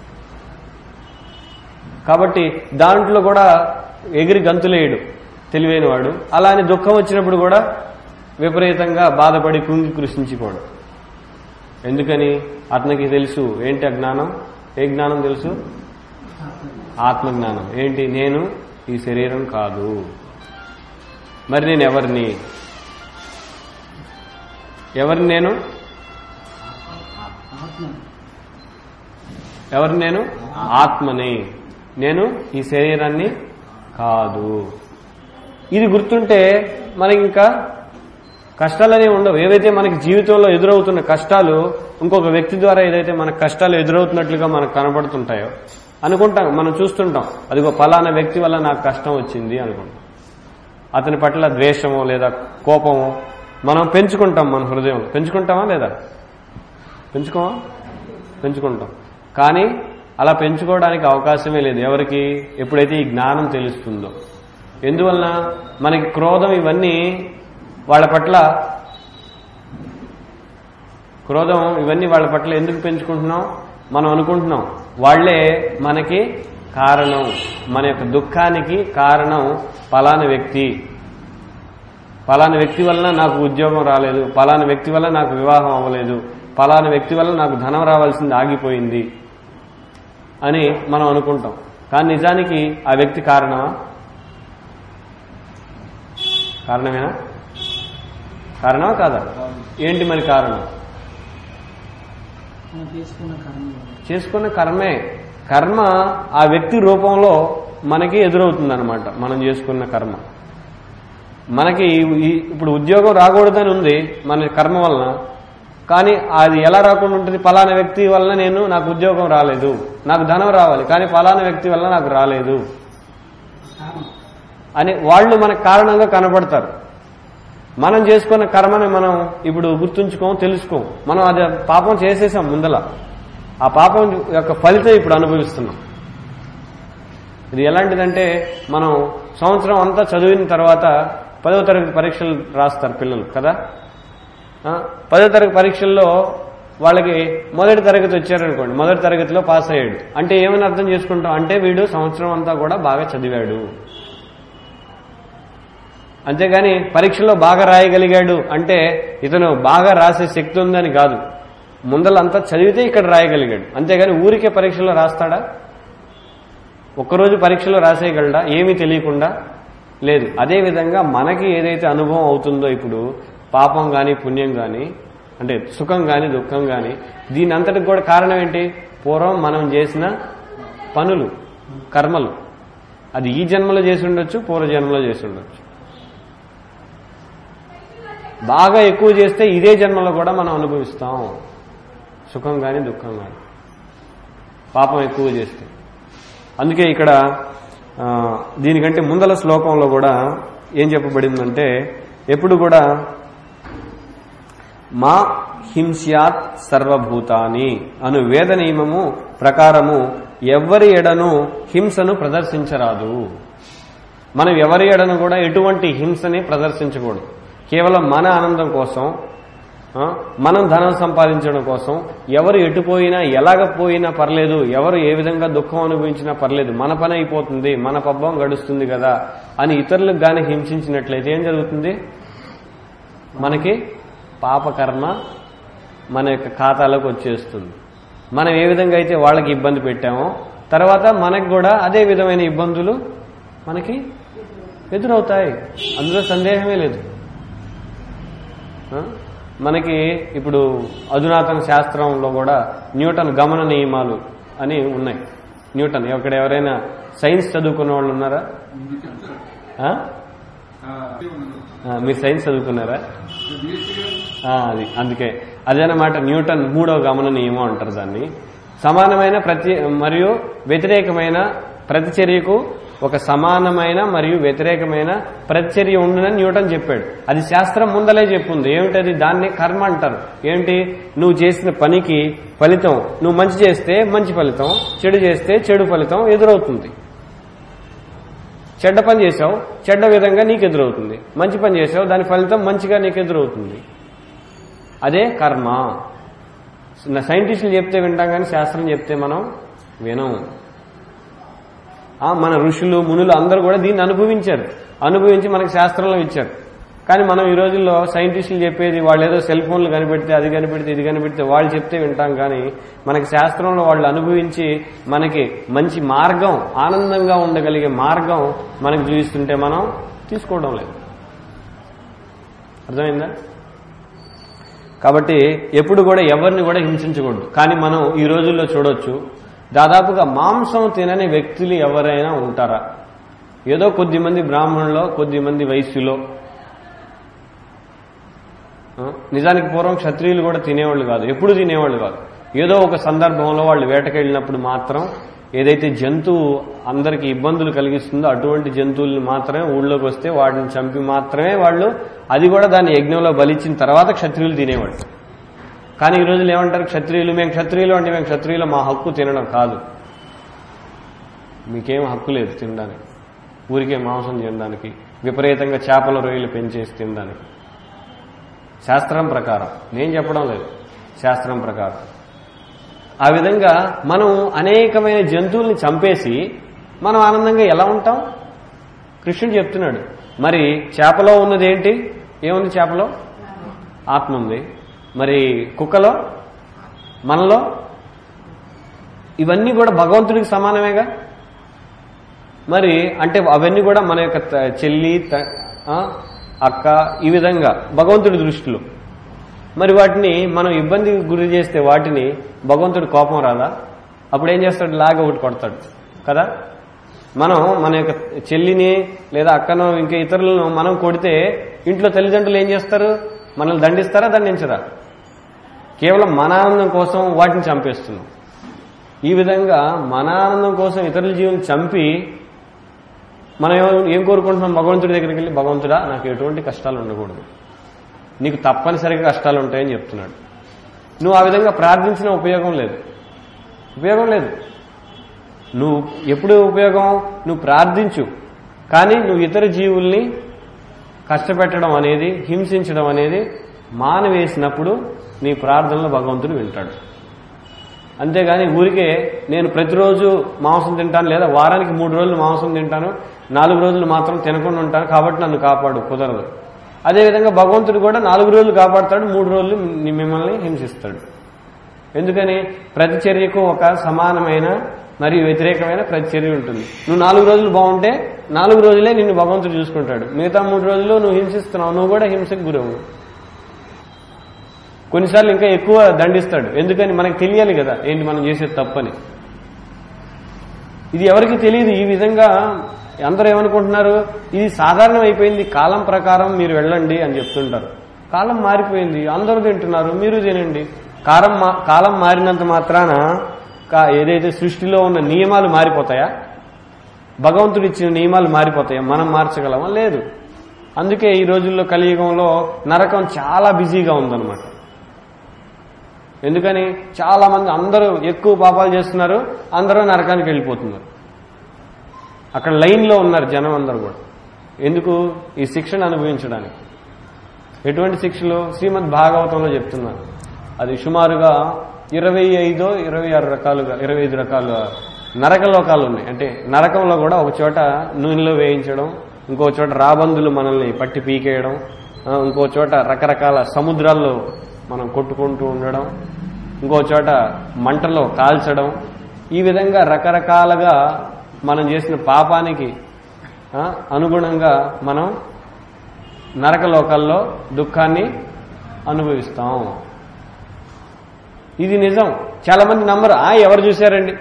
కాబట్టి దాంట్లో కూడా ఎగిరి గంతులేయడు తెలివైన వాడు అలానే దుఃఖం వచ్చినప్పుడు కూడా విపరీతంగా బాధపడి కుంగి కృషించిపోడు ఎందుకని అతనికి తెలుసు ఏంటి ఆ జ్ఞానం ఏ జ్ఞానం తెలుసు ఆత్మజ్ఞానం ఏంటి నేను ఈ శరీరం కాదు మరి నేను ఎవరిని ఎవరిని నేను ఆత్మ ఎవరిని నేను ఆత్మని నేను ఈ శరీరాన్ని కాదు ఇది గుర్తుంటే మనకి ఇంకా కష్టాలనే ఉండవు ఏవైతే మనకి జీవితంలో ఎదురవుతున్న కష్టాలు ఇంకొక వ్యక్తి ద్వారా ఏదైతే మనకు కష్టాలు ఎదురవుతున్నట్లుగా మనకు కనబడుతుంటాయో అనుకుంటాం మనం చూస్తుంటాం అదిగో పలానా వ్యక్తి వల్ల నాకు కష్టం వచ్చింది అనుకుంటాం అతని పట్ల ద్వేషమో లేదా కోపమో మనం పెంచుకుంటాం మన హృదయం పెంచుకుంటామా లేదా పెంచుకోమా పెంచుకుంటాం కానీ అలా పెంచుకోవడానికి అవకాశమే లేదు ఎవరికి ఎప్పుడైతే ఈ జ్ఞానం తెలుస్తుందో ఎందువలన మనకి క్రోధం ఇవన్నీ వాళ్ళ పట్ల క్రోధం ఇవన్నీ వాళ్ళ పట్ల ఎందుకు పెంచుకుంటున్నాం మనం అనుకుంటున్నాం వాళ్లే మనకి కారణం మన యొక్క దుఃఖానికి కారణం పలానా వ్యక్తి పలానా వ్యక్తి వలన నాకు ఉద్యోగం రాలేదు పలానా వ్యక్తి వల్ల నాకు వివాహం అవ్వలేదు పలానా వ్యక్తి వల్ల నాకు ధనం రావాల్సింది ఆగిపోయింది అని మనం అనుకుంటాం కానీ నిజానికి ఆ వ్యక్తి కారణమా కారణమేనా కారణమా కాదా ఏంటి మరి కారణం మనం తీసుకున్న కర్మ చేసుకున్న కర్మే కర్మ ఆ వ్యక్తి రూపంలో మనకి ఎదురవుతుందన్నమాట మనం చేసుకున్న కర్మ మనకి ఈ- ఇప్పుడు ఉద్యోగం రాకూడదని ఉంది మన కర్మ వలన కానీ అది ఎలా రాకుండా ఉంటుంది పలానా వ్యక్తి వలన నేను నాకు ఉద్యోగం రాలేదు నాకు ధనం రావాలి కానీ పలానా వ్యక్తి వలన నాకు రాలేదు కారణం అని వాళ్ళు మనకు కారణంగా కనబడతారు మనం చేసుకున్న కర్మని మనం ఇప్పుడు గుర్తుంచుకోం తెలుసుకోం మనం అది పాపం చేసేసాం ముందల ఆ పాపం యొక్క ఫలితం ఇప్పుడు అనుభవిస్తున్నాం ఇది ఎలాంటిదంటే మనం సంవత్సరం అంతా చదివిన తర్వాత పదవ తరగతి పరీక్షలు రాస్తారు పిల్లలు కదా ఆ, పదో తరగతి పరీక్షల్లో వాళ్ళకి మొదటి తరగతి వచ్చారనుకోండి మొదటి తరగతిలో పాస్ అయ్యాడు అంటే ఏమని అర్థం చేసుకుంటాం అంటే వీడు సంవత్సరం అంతా కూడా బాగా చదివాడు అంతేగాని పరీక్షలో బాగా రాయగలిగాడు అంటే ఇతను బాగా రాసే శక్తి ఉందని కాదు ముందలంతా చదివితే ఇక్కడ రాయగలిగాడు అంతేగాని ఊరికే పరీక్షలో రాస్తాడా ఒక్కరోజు పరీక్షలో రాసేయగలడా ఏమీ తెలియకుండా లేదు అదేవిధంగా మనకి ఏదైతే అనుభవం అవుతుందో ఇప్పుడు పాపం కానీ పుణ్యం కానీ అంటే సుఖం కానీ దుఃఖం కానీ దీని అంతటికి కూడా కారణం ఏంటి పూర్వం మనం చేసిన పనులు కర్మలు అది ఈ జన్మలో చేసి ఉండొచ్చు పూర్వ జన్మలో చేసి ఉండొచ్చు బాగా ఎక్కువ చేస్తే ఇదే జన్మలో కూడా మనం అనుభవిస్తాం సుఖం కానీ దుఃఖం కానీ పాపం ఎక్కువ చేస్తే అందుకే ఇక్కడ ఆ, దీనికంటే ముందల శ్లోకంలో కూడా ఏం చెప్పబడిందంటే ఎప్పుడు కూడా మా హింస్యాత్ సర్వభూతాని అను వేద నియమము ప్రకారము ఎవ్వరి ఎడను హింసను ప్రదర్శించరాదు మనం ఎవరి ఎడను కూడా ఎటువంటి హింసని ప్రదర్శించకూడదు కేవలం మన ఆనందం కోసం ఆ, మనం ధనం సంపాదించడం కోసం ఎవరు ఎటుపోయినా ఎలాగ పోయినా పర్లేదు ఎవరు ఏ విధంగా దుఃఖం అనుభవించినా పర్లేదు మన పని అయిపోతుంది మన పబ్బం గడుస్తుంది కదా అని ఇతరులకు గాని హింసించినట్లయితే ఏం జరుగుతుంది మనకి పాపకర్మ మన యొక్క ఖాతాలోకి వచ్చేస్తుంది మనం ఏ విధంగా అయితే వాళ్ళకి ఇబ్బంది పెట్టామో తర్వాత మనకు కూడా అదే విధమైన ఇబ్బందులు మనకి ఎదురవుతాయి అందులో సందేహమే లేదు ఆ? మనకి ఇప్పుడు అధునాతన శాస్త్రంలో కూడా న్యూటన్ గమన నియమాలు అని ఉన్నాయి న్యూటన్ ఇక్కడ ఎవరైనా సైన్స్ చదువుకున్న వాళ్ళు ఉన్నారా ఆ? ఆ, మీరు సైన్స్ చదువుకున్నారా ఆ, అది అందుకే అదేనమాట న్యూటన్ మూడవ గమన నియమం అంటారు దాన్ని సమానమైన ప్రతి మరియు వ్యతిరేకమైన ప్రతిచర్యకు ఒక సమానమైన మరియు వ్యతిరేకమైన ప్రతిచర్య ఉండునని న్యూటన్ చెప్పాడు అది శాస్త్రం ముందలే చెప్పుంది ఏమిటది దాన్ని కర్మ అంటారు ఏంటి నువ్వు చేసిన పనికి ఫలితం నువ్వు మంచి చేస్తే మంచి ఫలితం చెడు చేస్తే చెడు ఫలితం ఎదురవుతుంది చెడ్డ పని చేసావు చెడ్డ విధంగా నీకు ఎదురవుతుంది మంచి పని చేసావు దాని ఫలితం మంచిగా నీకు ఎదురవుతుంది అదే కర్మ నా సైంటిస్టులు చెప్తే వింటాం కానీ శాస్త్రం చెప్తే మనం వినం ఆ, మన ఋషులు మునులు అందరూ కూడా దీన్ని అనుభవించారు అనుభవించి మనకి శాస్త్రంలో ఇచ్చారు కానీ మనం ఈ రోజుల్లో సైంటిస్టులు చెప్పేది వాళ్ళు ఏదో సెల్ ఫోన్లు కనిపెడితే అది కనిపెడితే ఇది కనిపెడితే వాళ్ళు చెప్తే వింటాం కానీ మనకి శాస్త్రంలో వాళ్ళు అనుభవించి మనకి మంచి మార్గం ఆనందంగా ఉండగలిగే మార్గం మనకి చూపిస్తుంటే మనం తీసుకోవడం లేదు అర్థమైందా కాబట్టి ఎప్పుడు కూడా ఎవరిని కూడా హింసించకూడదు కానీ మనం ఈ రోజుల్లో చూడొచ్చు దాదాపుగా మాంసం తినని వ్యక్తులు ఎవరైనా ఉంటారా ఏదో కొద్ది మంది బ్రాహ్మణులో కొద్ది మంది వైశ్యులో ఆ, నిజానికి పూర్వం క్షత్రియులు కూడా తినేవాళ్ళు కాదు ఎప్పుడు తినేవాళ్ళు కాదు ఏదో ఒక సందర్భంలో వాళ్ళు వేటకెళ్ళినప్పుడు మాత్రం ఏదైతే జంతువు అందరికి ఇబ్బందులు కలిగిస్తుందో అటువంటి జంతువుల్ని మాత్రమే ఊళ్ళోకి వస్తే వాటిని చంపి మాత్రమే వాళ్ళు అది కూడా దాన్ని యజ్ఞంలో బలిచ్చిన తర్వాత క్షత్రియులు తినేవాళ్ళు కానీ ఈ రోజులు ఏమంటారు క్షత్రియులు మేము క్షత్రియులు అంటే మేము క్షత్రియులు మా హక్కు తినడం కాదు మీకేం హక్కు లేదు తినడానికి ఊరికే మాంసం తినడానికి విపరీతంగా చేపల రొయ్యలు పెంచేసి తినడానికి శాస్త్రం ప్రకారం నేను చెప్పడం లేదు శాస్త్రం ప్రకారం ఆ విధంగా మనం అనేకమైన జంతువుల్ని చంపేసి మనం ఆనందంగా ఎలా ఉంటాం కృష్ణుడు చెప్తున్నాడు మరి చేపలో ఉన్నది ఏంటి ఏముంది చేపలో ఆత్మ ఉంది మరి కుక్కలో మనలో ఇవన్నీ కూడా భగవంతుడికి సమానమేగా మరి అంటే అవన్నీ కూడా మన యొక్క త- చెల్లి త- ఆ, అక్క ఈ విధంగా భగవంతుడి దృష్టిలో మరి వాటిని మనం ఇబ్బందికి గురి చేస్తే వాటిని భగవంతుడి కోపం రాదా అప్పుడు ఏం చేస్తాడు లాగా ఒకటి కొడతాడు కదా మనం మన యొక్క చెల్లిని లేదా అక్కనో ఇంకా ఇతరులను మనం కొడితే ఇంట్లో తల్లిదండ్రులు ఏం చేస్తారు మనల్ని దండిస్తారా దండించరా కేవలం మన ఆనందం కోసం వాటిని చంపేస్తున్నాం ఈ విధంగా మన ఆనందం కోసం ఇతరుల జీవనం చంపి మనం ఏం- ఏం కోరుకుంటున్నాం భగవంతుడి దగ్గరికి వెళ్ళి భగవంతుడా నాకు ఎటువంటి కష్టాలు ఉండకూడదు నీకు తప్పనిసరిగా కష్టాలు ఉంటాయని చెప్తున్నాడు నువ్వు ఆ విధంగా ప్రార్థించిన ఉపయోగం లేదు ఉపయోగం లేదు నువ్వు ఎప్పుడు ఉపయోగం నువ్వు ప్రార్థించు కానీ నువ్వు ఇతర జీవుల్ని కష్టపెట్టడం అనేది హింసించడం అనేది మానవేసినప్పుడు నీ ప్రార్థనలో భగవంతుడు వింటాడు అంతేగాని ఊరికే నేను ప్రతిరోజు మాంసం తింటాను లేదా వారానికి మూడు రోజులు మాంసం తింటాను నాలుగు రోజులు మాత్రం తినకుండా ఉంటాను కాబట్టి నన్ను కాపాడు కుదరదు అదేవిధంగా భగవంతుడు కూడా నాలుగు రోజులు కాపాడతాడు మూడు రోజులు ని- మిమ్మల్ని హింసిస్తాడు ఎందుకని ప్రతి చర్యకు ఒక సమానమైన మరియు వ్యతిరేకమైన ప్రతి చర్య ఉంటుంది నువ్వు నాలుగు రోజులు బాగుంటే నాలుగు రోజులే నిన్ను భగవంతుడు చూసుకుంటాడు మిగతా మూడు రోజులు నువ్వు హింసిస్తున్నావు నువ్వు కూడా హింసకు గురవు కొన్నిసార్లు ఇంకా ఎక్కువ దండిస్తాడు ఎందుకని మనకు తెలియాలి కదా ఏంటి మనం చేసేది తప్పని ఇది ఎవరికి తెలియదు ఈ విధంగా అందరూ ఏమనుకుంటున్నారు ఇది సాధారణం అయిపోయింది కాలం ప్రకారం మీరు వెళ్ళండి అని చెప్తుంటారు కాలం మారిపోయింది అందరూ తింటున్నారు మీరు తినండి కాలం మా- కాలం మారినంత మాత్రాన కా- ఏదైతే సృష్టిలో ఉన్న నియమాలు మారిపోతాయా భగవంతుడు ఇచ్చిన నియమాలు మారిపోతాయా మనం మార్చగలమా లేదు అందుకే ఈ రోజుల్లో కలియుగంలో నరకం చాలా బిజీగా ఉందన్నమాట ఎందుకని చాలా మంది అందరూ ఎక్కువ పాపాలు చేస్తున్నారు అందరూ నరకానికి వెళ్ళిపోతున్నారు అక్కడ లైన్లో ఉన్నారు జనం అందరూ కూడా ఎందుకు ఈ శిక్షను అనుభవించడానికి ఎటువంటి శిక్షలు శ్రీమద్ భాగవతంలో చెప్తున్నారు అది సుమారుగా ఇరవై ఐదో ఇరవై ఆరు రకాలుగా ఇరవై ఐదు రకాల నరక లోకాలు ఉన్నాయి అంటే నరకంలో కూడా ఒక చోట నూనెలో వేయించడం ఇంకో చోట రాబందులు మనల్ని పట్టి పీకేయడం ఆ, ఇంకో చోట రకరకాల సముద్రాల్లో మనం కొట్టుకుంటూ ఉండడం ఇంకో చోట మంటలో కాల్చడం ఈ విధంగా రకరకాలుగా మనం చేసిన పాపానికి ఆ, అనుగుణంగా మనం నరక లోకాల్లో దుఃఖాన్ని అనుభవిస్తాం ఇది నిజం చాలా మంది నమ్మరు ఆ ఎవరు చూశారండి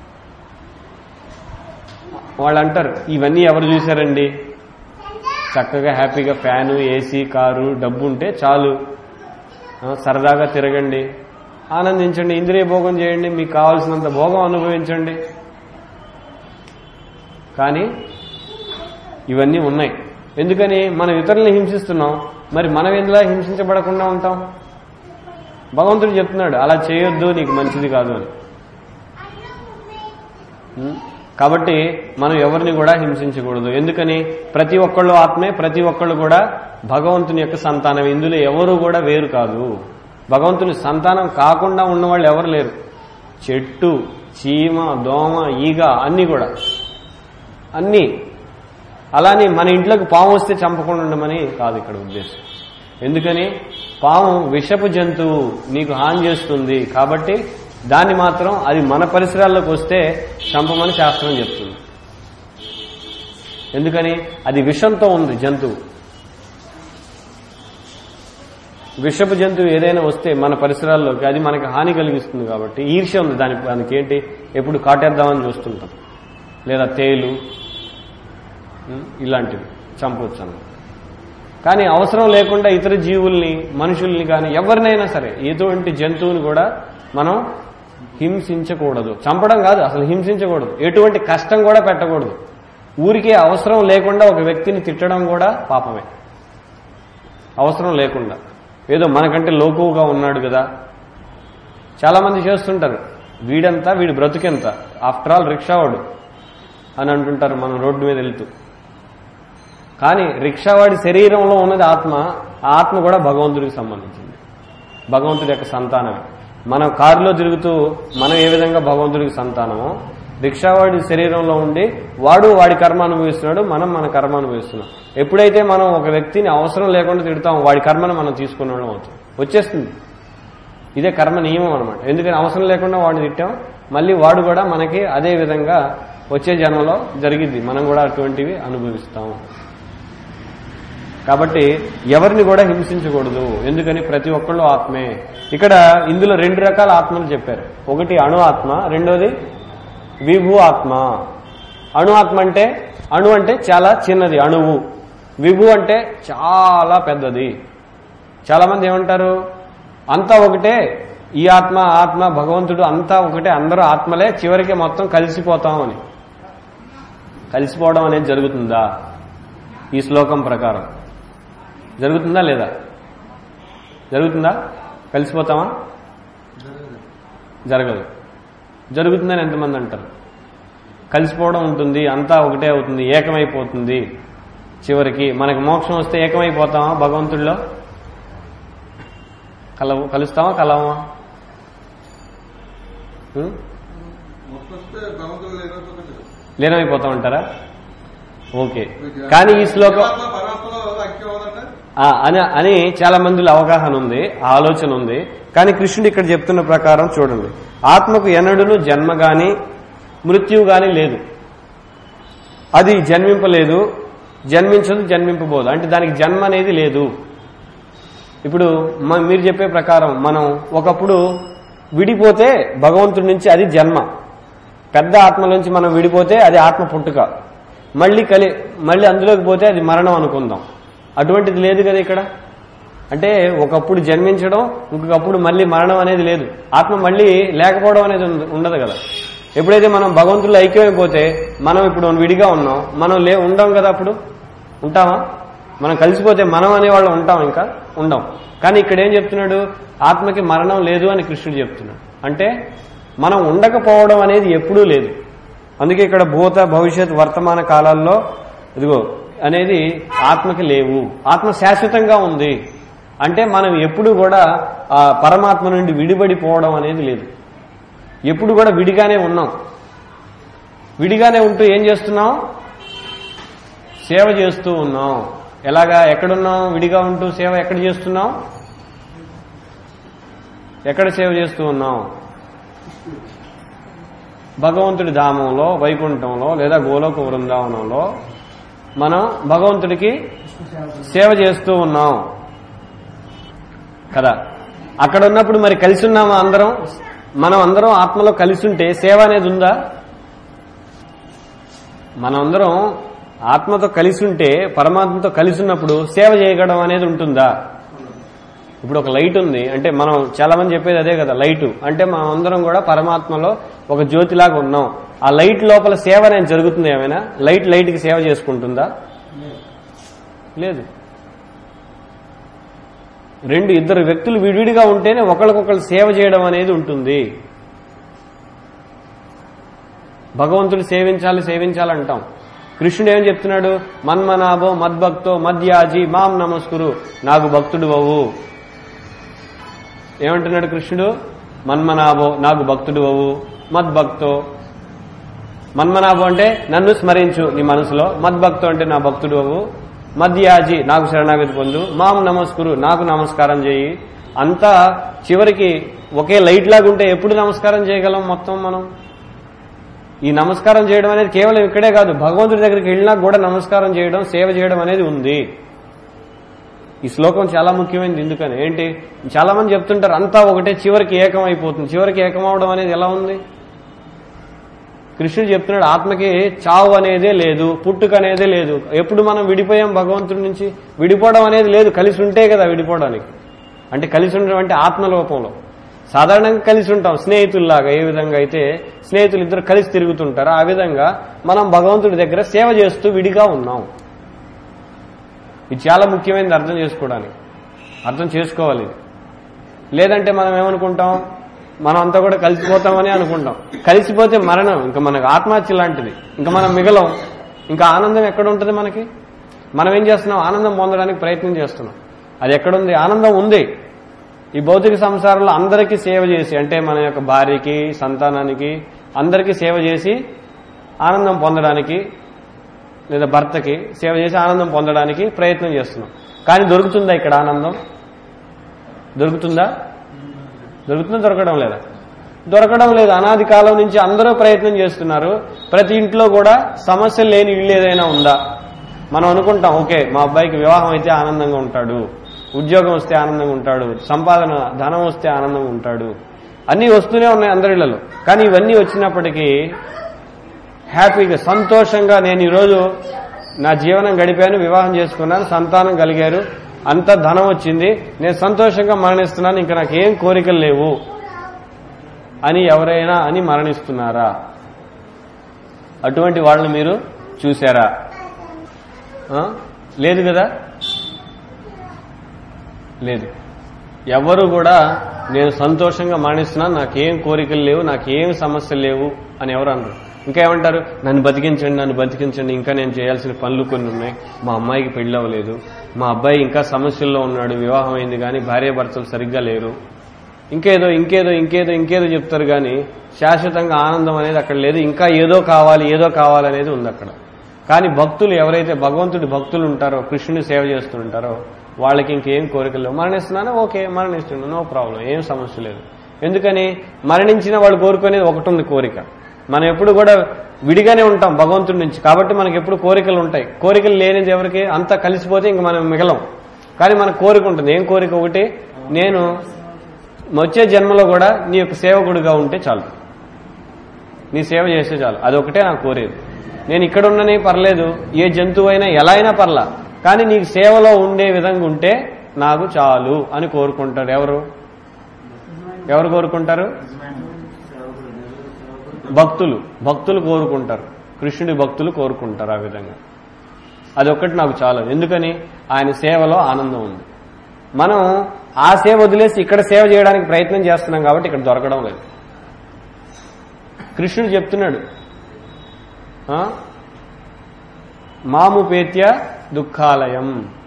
వాళ్ళు అంటారు ఇవన్నీ ఎవరు చూశారండి చక్కగా హ్యాపీగా ఫ్యాను ఏసీ కారు డబ్బు ఉంటే చాలు ఆ, సరదాగా తిరగండి ఆనందించండి ఇంద్రియ భోగం చేయండి మీకు కావాల్సినంత భోగం అనుభవించండి కానీ ఇవన్నీ ఉన్నాయి ఎందుకని మనం ఇతరుల్ని హింసిస్తున్నాం మరి మనం ఎందులా హింసించబడకుండా ఉంటాం భగవంతుడు చెప్తున్నాడు అలా చేయొద్దు నీకు మంచిది కాదు అని ఉం? కాబట్టి మనం ఎవరిని కూడా హింసించకూడదు ఎందుకని ప్రతి ఒక్కళ్ళు ఆత్మే ప్రతి ఒక్కళ్ళు కూడా భగవంతుని యొక్క సంతానం ఇందులో ఎవరు కూడా వేరు కాదు భగవంతుని సంతానం కాకుండా ఉన్నవాళ్ళు ఎవరు లేరు చెట్టు చీమ దోమ ఈగ అన్నీ కూడా అన్నీ అలానే మన ఇంట్లోకి పాము వస్తే చంపకుండా ఉండమని కాదు ఇక్కడ ఉద్దేశం ఎందుకని పాము విషపు జంతువు నీకు హాని చేస్తుంది కాబట్టి దాన్ని మాత్రం అది మన పరిసరాల్లోకి వస్తే చంపమని శాస్త్రం చెప్తుంది ఎందుకని అది విషంతో ఉంది జంతువు విషపు జంతువు ఏదైనా వస్తే మన పరిసరాల్లోకి అది మనకి హాని కలిగిస్తుంది కాబట్టి ఈర్ష్య ఉంది దానికి దానికి ఏంటి ఎప్పుడు కాటేద్దామని చూస్తుంటాం లేదా తేలు ఉం, ఇలాంటివి చంపవచ్చు అన్నమాట కానీ అవసరం లేకుండా ఇతర జీవుల్ని మనుషుల్ని కానీ ఎవరినైనా సరే ఎటువంటి జంతువుని కూడా మనం హింసించకూడదు చంపడం కాదు అసలు హింసించకూడదు ఎటువంటి కష్టం కూడా పెట్టకూడదు ఊరికే అవసరం లేకుండా ఒక వ్యక్తిని తిట్టడం కూడా పాపమే అవసరం లేకుండా ఏదో మనకంటే లోకువుగా ఉన్నాడు కదా చాలా మంది చేస్తుంటారు వీడంతా వీడి బ్రతుకెంత ఆఫ్టర్ ఆల్ రిక్షావాడు అని అంటుంటారు మనం రోడ్డు మీద వెళ్తూ కానీ రిక్షావాడి శరీరంలో ఉన్నది ఆత్మ ఆ ఆత్మ కూడా భగవంతుడికి సంబంధించింది భగవంతుడి యొక్క సంతానమే మనం కారులో తిరుగుతూ మనం ఏ విధంగా భగవంతుడికి సంతానమో రిక్షావాడి శరీరంలో ఉండి వాడు వాడి కర్మ అనుభవిస్తున్నాడు మనం మన కర్మ అనుభవిస్తున్నాం ఎప్పుడైతే మనం ఒక వ్యక్తిని అవసరం లేకుండా తిడతాం వాడి కర్మను మనం తీసుకునే వాళ్ళం అవుతాం వచ్చేస్తుంది ఇదే కర్మ నియమం అనమాట ఎందుకని అవసరం లేకుండా వాడిని తిట్టాం మళ్ళీ వాడు కూడా మనకి అదే విధంగా వచ్చే జన్మలో జరిగింది మనం కూడా అటువంటివి అనుభవిస్తాం కాబట్టి ఎవరిని కూడా హింసించకూడదు ఎందుకని ప్రతి ఒక్కళ్ళు ఆత్మే ఇక్కడ ఇందులో రెండు రకాల ఆత్మలు చెప్పారు ఒకటి అణు ఆత్మ రెండోది విభు ఆత్మ అణు ఆత్మ అంటే అణు అంటే చాలా చిన్నది అణువు విభు అంటే చాలా పెద్దది చాలా మంది ఏమంటారు అంతా ఒకటే ఈ ఆత్మ ఆ ఆత్మ భగవంతుడు అంతా ఒకటే అందరూ ఆత్మలే చివరికి మొత్తం కలిసిపోతాం అని కలిసిపోవడం అనేది జరుగుతుందా ఈ శ్లోకం ప్రకారం జరుగుతుందా లేదా జరుగుతుందా కలిసిపోతామా జరగదు జరుగుతుందని ఎంతమంది అంటారు కలిసిపోవడం ఉంటుంది అంతా ఒకటే అవుతుంది ఏకమైపోతుంది చివరికి మనకి మోక్షం వస్తే ఏకమైపోతామా భగవంతుడిలో కలవు కలుస్తామా కలవమా ఉం? మొత్తం భగవంతుడు లేనట్టు లీనమైపోతా ఉంటారా ఓకే కానీ ఈ శ్లోకం పరమాత్మలో ఐక్యం అవుదంటే ఆ, అని అని చాలా మందిలో అవగాహన ఉంది ఆ ఆలోచన ఉంది కానీ కృష్ణుడు ఇక్కడ చెప్తున్న ప్రకారం చూడండి ఆత్మకు ఎన్నడూను జన్మ గాని మృత్యువు గాని లేదు అది జన్మింపలేదు జన్మించదు జన్మింపబోదు అంటే దానికి జన్మ అనేది లేదు ఇప్పుడు మ- మీరు చెప్పే ప్రకారం మనం ఒకప్పుడు విడిపోతే భగవంతుడి నుంచి అది జన్మ పెద్ద ఆత్మ నుంచి మనం విడిపోతే అది ఆత్మ పుట్టుక మళ్ళీ కలి మళ్ళీ అందులోకి పోతే అది మరణం అనుకుందాం అటువంటిది లేదు కదా ఇక్కడ అంటే ఒకప్పుడు జన్మించడం ఇంకొకప్పుడు మళ్ళీ మరణం అనేది లేదు ఆత్మ మళ్ళీ లేకపోవడం అనేది ఉండ- ఉండదు కదా ఎప్పుడైతే మనం భగవంతుల్లో ఐక్యమైపోతే మనం ఇప్పుడు విడిగా ఉన్నాం మనం లే ఉండం కదా అప్పుడు ఉంటామా మనం కలిసిపోతే మనం అనేవాళ్ళు ఉంటాం ఇంకా ఉండం కానీ ఇక్కడ ఏం చెప్తున్నాడు ఆత్మకి మరణం లేదు అని కృష్ణుడు చెప్తున్నాడు అంటే మనం ఉండకపోవడం అనేది ఎప్పుడూ లేదు అందుకే ఇక్కడ భూత భవిష్యత్ వర్తమాన కాలాల్లో ఇదిగో అనేది ఆత్మకి లేవు ఆత్మ శాశ్వతంగా ఉంది అంటే మనం ఎప్పుడు కూడా ఆ పరమాత్మ నుండి విడిపడిపోవడం అనేది లేదు ఎప్పుడు కూడా విడిగానే ఉన్నాం విడిగానే ఉంటూ ఏం చేస్తున్నాం సేవ చేస్తూ ఉన్నాం ఎలాగా ఎక్కడున్నాం విడిగా ఉంటూ సేవ ఎక్కడ చేస్తున్నాం ఎక్కడ సేవ చేస్తూ ఉన్నాం భగవంతుడి ధామంలో వైకుంఠంలో లేదా గోలోక బృందావనంలో మనం భగవంతుడికి సేవ చేస్తూ ఉన్నాం కదా అక్కడ ఉన్నప్పుడు మరి కలిసి ఉన్నామా అందరం మనం అందరం ఆత్మలో కలిసి ఉంటే సేవ అనేది ఉందా మనం అందరం ఆత్మతో కలిసి ఉంటే పరమాత్మతో కలిసి ఉన్నప్పుడు సేవ చేయడం అనేది ఉంటుందా ఇప్పుడు ఒక లైట్ ఉంది అంటే మనం చాలా మంది చెప్పేది అదే కదా లైటు అంటే మనం అందరం కూడా పరమాత్మలో ఒక జ్యోతిలాగా ఉన్నాం ఆ లైట్ లోపల సేవ అనేది జరుగుతుంది ఏమైనా లైట్ లైట్కి సేవ చేసుకుంటుందా లేదు రెండు ఇద్దరు వ్యక్తులు విడివిడిగా ఉంటేనే ఒకరికొకరు సేవ చేయడం అనేది ఉంటుంది భగవంతుడు సేవించాలి సేవించాలి అంటాం కృష్ణుడు ఏం చెప్తున్నాడు మన్మనాభో మద్భక్తో మద్యాజి మాం నమస్కురు నాకు భక్తుడు అవు ఏమంటున్నాడు కృష్ణుడు మన్మనాభో నాకు భక్తుడు అవు మద్భక్తో మన్మనాభో అంటే నన్ను స్మరించు నీ మనసులో మద్భక్తో అంటే నా భక్తుడు అవు మద్యాజి నాకు శరణాగతి పొందు మాం నమస్కురు నాకు నమస్కారం చేయి అంతా చివరికి ఒకే లైట్ లాగా ఉంటే ఎప్పుడు నమస్కారం చేయగలం మొత్తం మనం ఈ నమస్కారం చేయడం అనేది కేవలం ఇక్కడే కాదు భగవంతుడి దగ్గరికి వెళ్ళినా కూడా నమస్కారం చేయడం సేవ చేయడం అనేది ఉంది ఈ శ్లోకం చాలా ముఖ్యమైనది ఎందుకని ఏంటి చాలా మంది చెప్తుంటారు అంతా ఒకటే చివరికి ఏకం అయిపోతుంది చివరికి ఏకమవడం అనేది ఎలా ఉంది కృష్ణుడు చెప్తున్నాడు ఆత్మకి చావు అనేదే లేదు పుట్టుక అనేదే లేదు ఎప్పుడు మనం విడిపోయాం భగవంతుడి నుంచి విడిపోవడం అనేది లేదు కలిసి ఉంటే కదా విడిపోవడానికి అంటే కలిసి ఉండడం అంటే ఆత్మలోకంలో సాధారణంగా కలిసి ఉంటాం స్నేహితుల్లాగా ఏ విధంగా అయితే స్నేహితులు ఇద్దరు కలిసి తిరుగుతుంటారో ఆ విధంగా మనం భగవంతుడి దగ్గర సేవ చేస్తూ విడిగా ఉన్నాం ఇది చాలా ముఖ్యమైనది అర్థం చేసుకోవడానికి అర్థం చేసుకోవాలి ఇది. లేదంటే మనం ఏమనుకుంటాం మనం అంతా కూడా కలిసిపోతామని అనుకుంటాం కలిసిపోతే మరణం ఇంకా మనకు ఆత్మహత్య లాంటిది ఇంకా మనం మిగలం ఇంకా ఆనందం ఎక్కడ ఉంటుంది మనకి మనం ఏం చేస్తున్నాం ఆనందం పొందడానికి ప్రయత్నం చేస్తున్నాం అది ఎక్కడుంది ఆనందం ఉంది ఈ భౌతిక సంసారంలో అందరికీ సేవ చేసి అంటే మన యొక్క భార్యకి సంతానానికి అందరికీ సేవ చేసి ఆనందం పొందడానికి లేదా భర్తకి సేవ చేసి ఆనందం పొందడానికి ప్రయత్నం చేస్తున్నాం కానీ దొరుకుతుందా ఇక్కడ ఆనందం దొరుకుతుందా దొరుకుతుందా దొరకడం లేదా దొరకడం లేదు అనాది కాలం నుంచి అందరూ ప్రయత్నం చేస్తున్నారు ప్రతి ఇంట్లో కూడా సమస్య లేని ఇల్లు ఏదైనా ఉందా మనం అనుకుంటాం ఓకే మా అబ్బాయికి వివాహం అయితే ఆనందంగా ఉంటాడు ఉద్యోగం వస్తే ఆనందంగా ఉంటాడు సంపాదన ధనం వస్తే ఆనందంగా ఉంటాడు అన్నీ వస్తూనే ఉన్నాయి అందరిళ్లలో కానీ ఇవన్నీ వచ్చినప్పటికీ హ్యాపీగా సంతోషంగా నేను ఈరోజు నా జీవనం గడిపాను వివాహం చేసుకున్నాను సంతానం కలిగారు అంత ధనం వచ్చింది నేను సంతోషంగా మరణిస్తున్నాను ఇంకా నాకు ఏం కోరికలు లేవు అని ఎవరైనా అని మరణిస్తున్నారా అటువంటి వాళ్ళని మీరు చూశారా ఆ? లేదు కదా లేదు ఎవరు కూడా నేను సంతోషంగా మరణిస్తున్నాను నాకేం కోరికలు లేవు నాకేం సమస్యలు లేవు అని ఎవరు అన్నారు ఇంకా ఏమంటారు నన్ను బతికించండి నన్ను బతికించండి ఇంకా నేను చేయాల్సిన పనులు కొన్ని ఉన్నాయి మా అమ్మాయికి పెళ్లి అవ్వలేదు మా అబ్బాయి ఇంకా సమస్యల్లో ఉన్నాడు వివాహం అయింది కానీ భార్య భర్తలు సరిగ్గా లేరు ఇంకేదో ఇంకేదో ఇంకేదో ఇంకేదో చెప్తారు కానీ శాశ్వతంగా ఆనందం అనేది అక్కడ లేదు ఇంకా ఏదో కావాలి ఏదో కావాలనేది ఉంది అక్కడ కానీ భక్తులు ఎవరైతే భగవంతుడి భక్తులు ఉంటారో కృష్ణుని సేవ చేస్తుంటారో వాళ్ళకి ఇంకేం కోరికలు లేవు మరణిస్తున్నానా ఓకే మరణిస్తున్నాను నో ప్రాబ్లం ఏం సమస్య లేదు ఎందుకని మరణించిన వాళ్ళు కోరుకునేది ఒకటి ఉంది కోరిక మనం ఎప్పుడు కూడా విడిగానే ఉంటాం భగవంతుడి నుంచి కాబట్టి మనకి ఎప్పుడు కోరికలు ఉంటాయి కోరికలు లేనిది ఎవరికి అంతా కలిసిపోతే ఇంక మనం మిగలం కానీ మనకు కోరిక ఉంటుంది ఏం కోరిక ఒకటి నేను వచ్చే జన్మలో కూడా నీ యొక్క సేవకుడిగా ఉంటే చాలు నీ సేవ చేస్తే చాలు అదొకటే నాకు కోరేది నేను ఇక్కడ ఉన్ననే పర్లేదు ఏ జంతువు అయినా ఎలా అయినా పర్లా కానీ నీకు సేవలో ఉండే విధంగా ఉంటే నాకు చాలు అని కోరుకుంటారు ఎవరు ఎవరు కోరుకుంటారు భక్తులు భక్తులు కోరుకుంటారు కృష్ణుడి భక్తులు కోరుకుంటారు ఆ విధంగా అదొక్కటి నాకు చాలు ఎందుకని ఆయన సేవలో ఆనందం ఉంది మనం ఆ సేవ వదిలేసి ఇక్కడ సేవ చేయడానికి ప్రయత్నం చేస్తున్నాం కాబట్టి ఇక్కడ దొరకడం లేదు కృష్ణుడు చెప్తున్నాడు ఆ? మాముపేత్య దుఃఖాలయం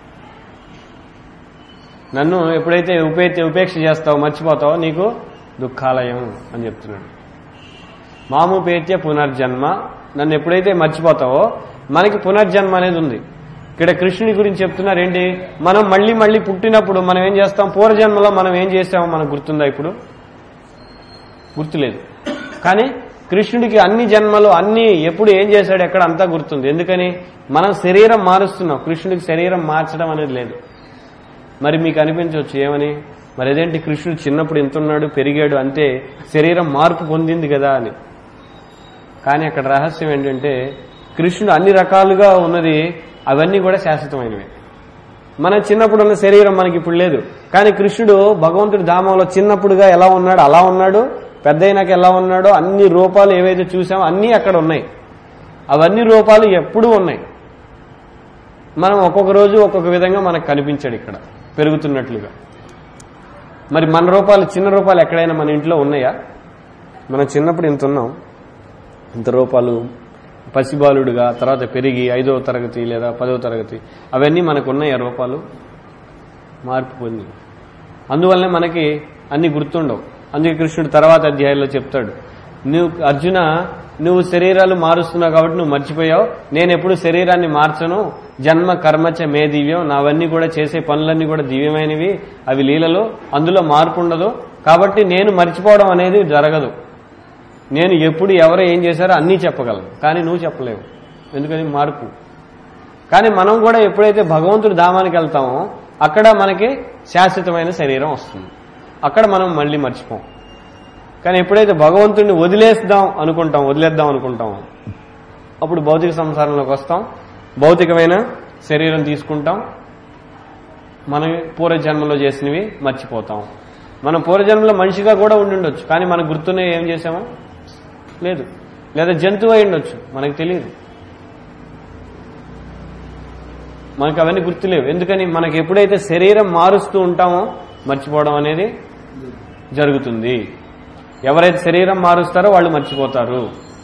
నన్ను ఎప్పుడైతే ఉపేత్య ఉపేక్ష చేస్తావో మర్చిపోతావో నీకు దుఃఖాలయం అని చెప్తున్నాడు మాముపేత్య పునర్జన్మ నన్ను ఎప్పుడైతే మర్చిపోతావో మనకి పునర్జన్మ అనేది ఉంది ఇక్కడ కృష్ణుని గురించి చెప్తున్నారు ఏంటి మనం మళ్ళీ మళ్ళీ పుట్టినప్పుడు మనం ఏం చేస్తాం పూర్వజన్మలో మనం ఏం చేస్తామో మనకు గుర్తుందా ఇప్పుడు గుర్తులేదు కానీ కృష్ణుడికి అన్ని జన్మలు అన్ని ఎప్పుడు ఏం చేశాడు ఎక్కడ అంతా గుర్తుంది ఎందుకని మనం శరీరం మారుస్తున్నాం కృష్ణుడికి శరీరం మార్చడం అనేది లేదు మరి మీకు అనిపించవచ్చు ఏమని మరి అదేంటి కృష్ణుడు చిన్నప్పుడు ఎంత ఉన్నాడు పెరిగాడు అంతే శరీరం మార్పు పొందింది కదా అని కానీ అక్కడ రహస్యం ఏంటంటే కృష్ణుడు అన్ని రకాలుగా ఉన్నది అవన్నీ కూడా శాశ్వతమైనవి మన చిన్నప్పుడు ఉన్న శరీరం మనకి ఇప్పుడు లేదు కానీ కృష్ణుడు భగవంతుడి ధామంలో చిన్నప్పుడుగా ఎలా ఉన్నాడు అలా ఉన్నాడు పెద్ద అయినాక ఎలా ఉన్నాడో అన్ని రూపాలు ఏవైతే చూసామో అన్నీ అక్కడ ఉన్నాయి అవన్నీ రూపాలు ఎప్పుడూ ఉన్నాయి మనం ఒక్కొక్క రోజు ఒక్కొక్క విధంగా మనకు కనిపించాడు ఇక్కడ పెరుగుతున్నట్లుగా మరి మన రూపాలు చిన్న రూపాలు ఎక్కడైనా మన ఇంట్లో ఉన్నాయా మనం చిన్నప్పుడు ఇంత ఉన్నాం ఇంత రూపాలు పసిబాలుడుగా తర్వాత పెరిగి ఐదవ తరగతి లేదా పదవ తరగతి అవన్నీ మనకు ఉన్నాయా రూపాలు మార్పు పొంది అందువల్లనే మనకి అన్ని గుర్తుండవు అందుకే కృష్ణుడు తర్వాత అధ్యాయంలో చెప్తాడు నువ్వు అర్జున నువ్వు శరీరాలు మారుస్తున్నావు కాబట్టి నువ్వు మర్చిపోయావు నేను ఎప్పుడు శరీరాన్ని మార్చను జన్మ కర్మచ మే దివ్యం నావన్నీ కూడా చేసే పనులన్నీ కూడా దివ్యమైనవి అవి లీలలు అందులో మార్పు ఉండదు కాబట్టి నేను మర్చిపోవడం అనేది జరగదు నేను ఎప్పుడు ఎవరు ఏం చేశారో అన్నీ చెప్పగలను కానీ నువ్వు చెప్పలేవు ఎందుకని మార్పు కానీ మనం కూడా ఎప్పుడైతే భగవంతుడి ధామానికి వెళ్తామో అక్కడ మనకి శాశ్వతమైన శరీరం వస్తుంది అక్కడ మనం మళ్ళీ మర్చిపోం కానీ ఎప్పుడైతే భగవంతుడిని వదిలేద్దాం అనుకుంటాం వదిలేద్దాం అనుకుంటాం అప్పుడు భౌతిక సంసారంలోకి వస్తాం భౌతికమైన శరీరం తీసుకుంటాం మనం పూర్వజన్మలో చేసినవి మర్చిపోతాం మనం పూర్వజన్మలో మనిషిగా కూడా ఉండి ఉండొచ్చు కానీ మనకు గుర్తునే ఏం చేసామో లేదు లేదా జంతువు అయి ఉండొచ్చు మనకు తెలియదు మనకు అవన్నీ గుర్తులేవు ఎందుకని మనకి ఎప్పుడైతే శరీరం మారుస్తూ ఉంటామో మర్చిపోవడం అనేది జరుగుతుంది ఎవరైతే శరీరం మారుస్తారో వాళ్ళు మర్చిపోతారు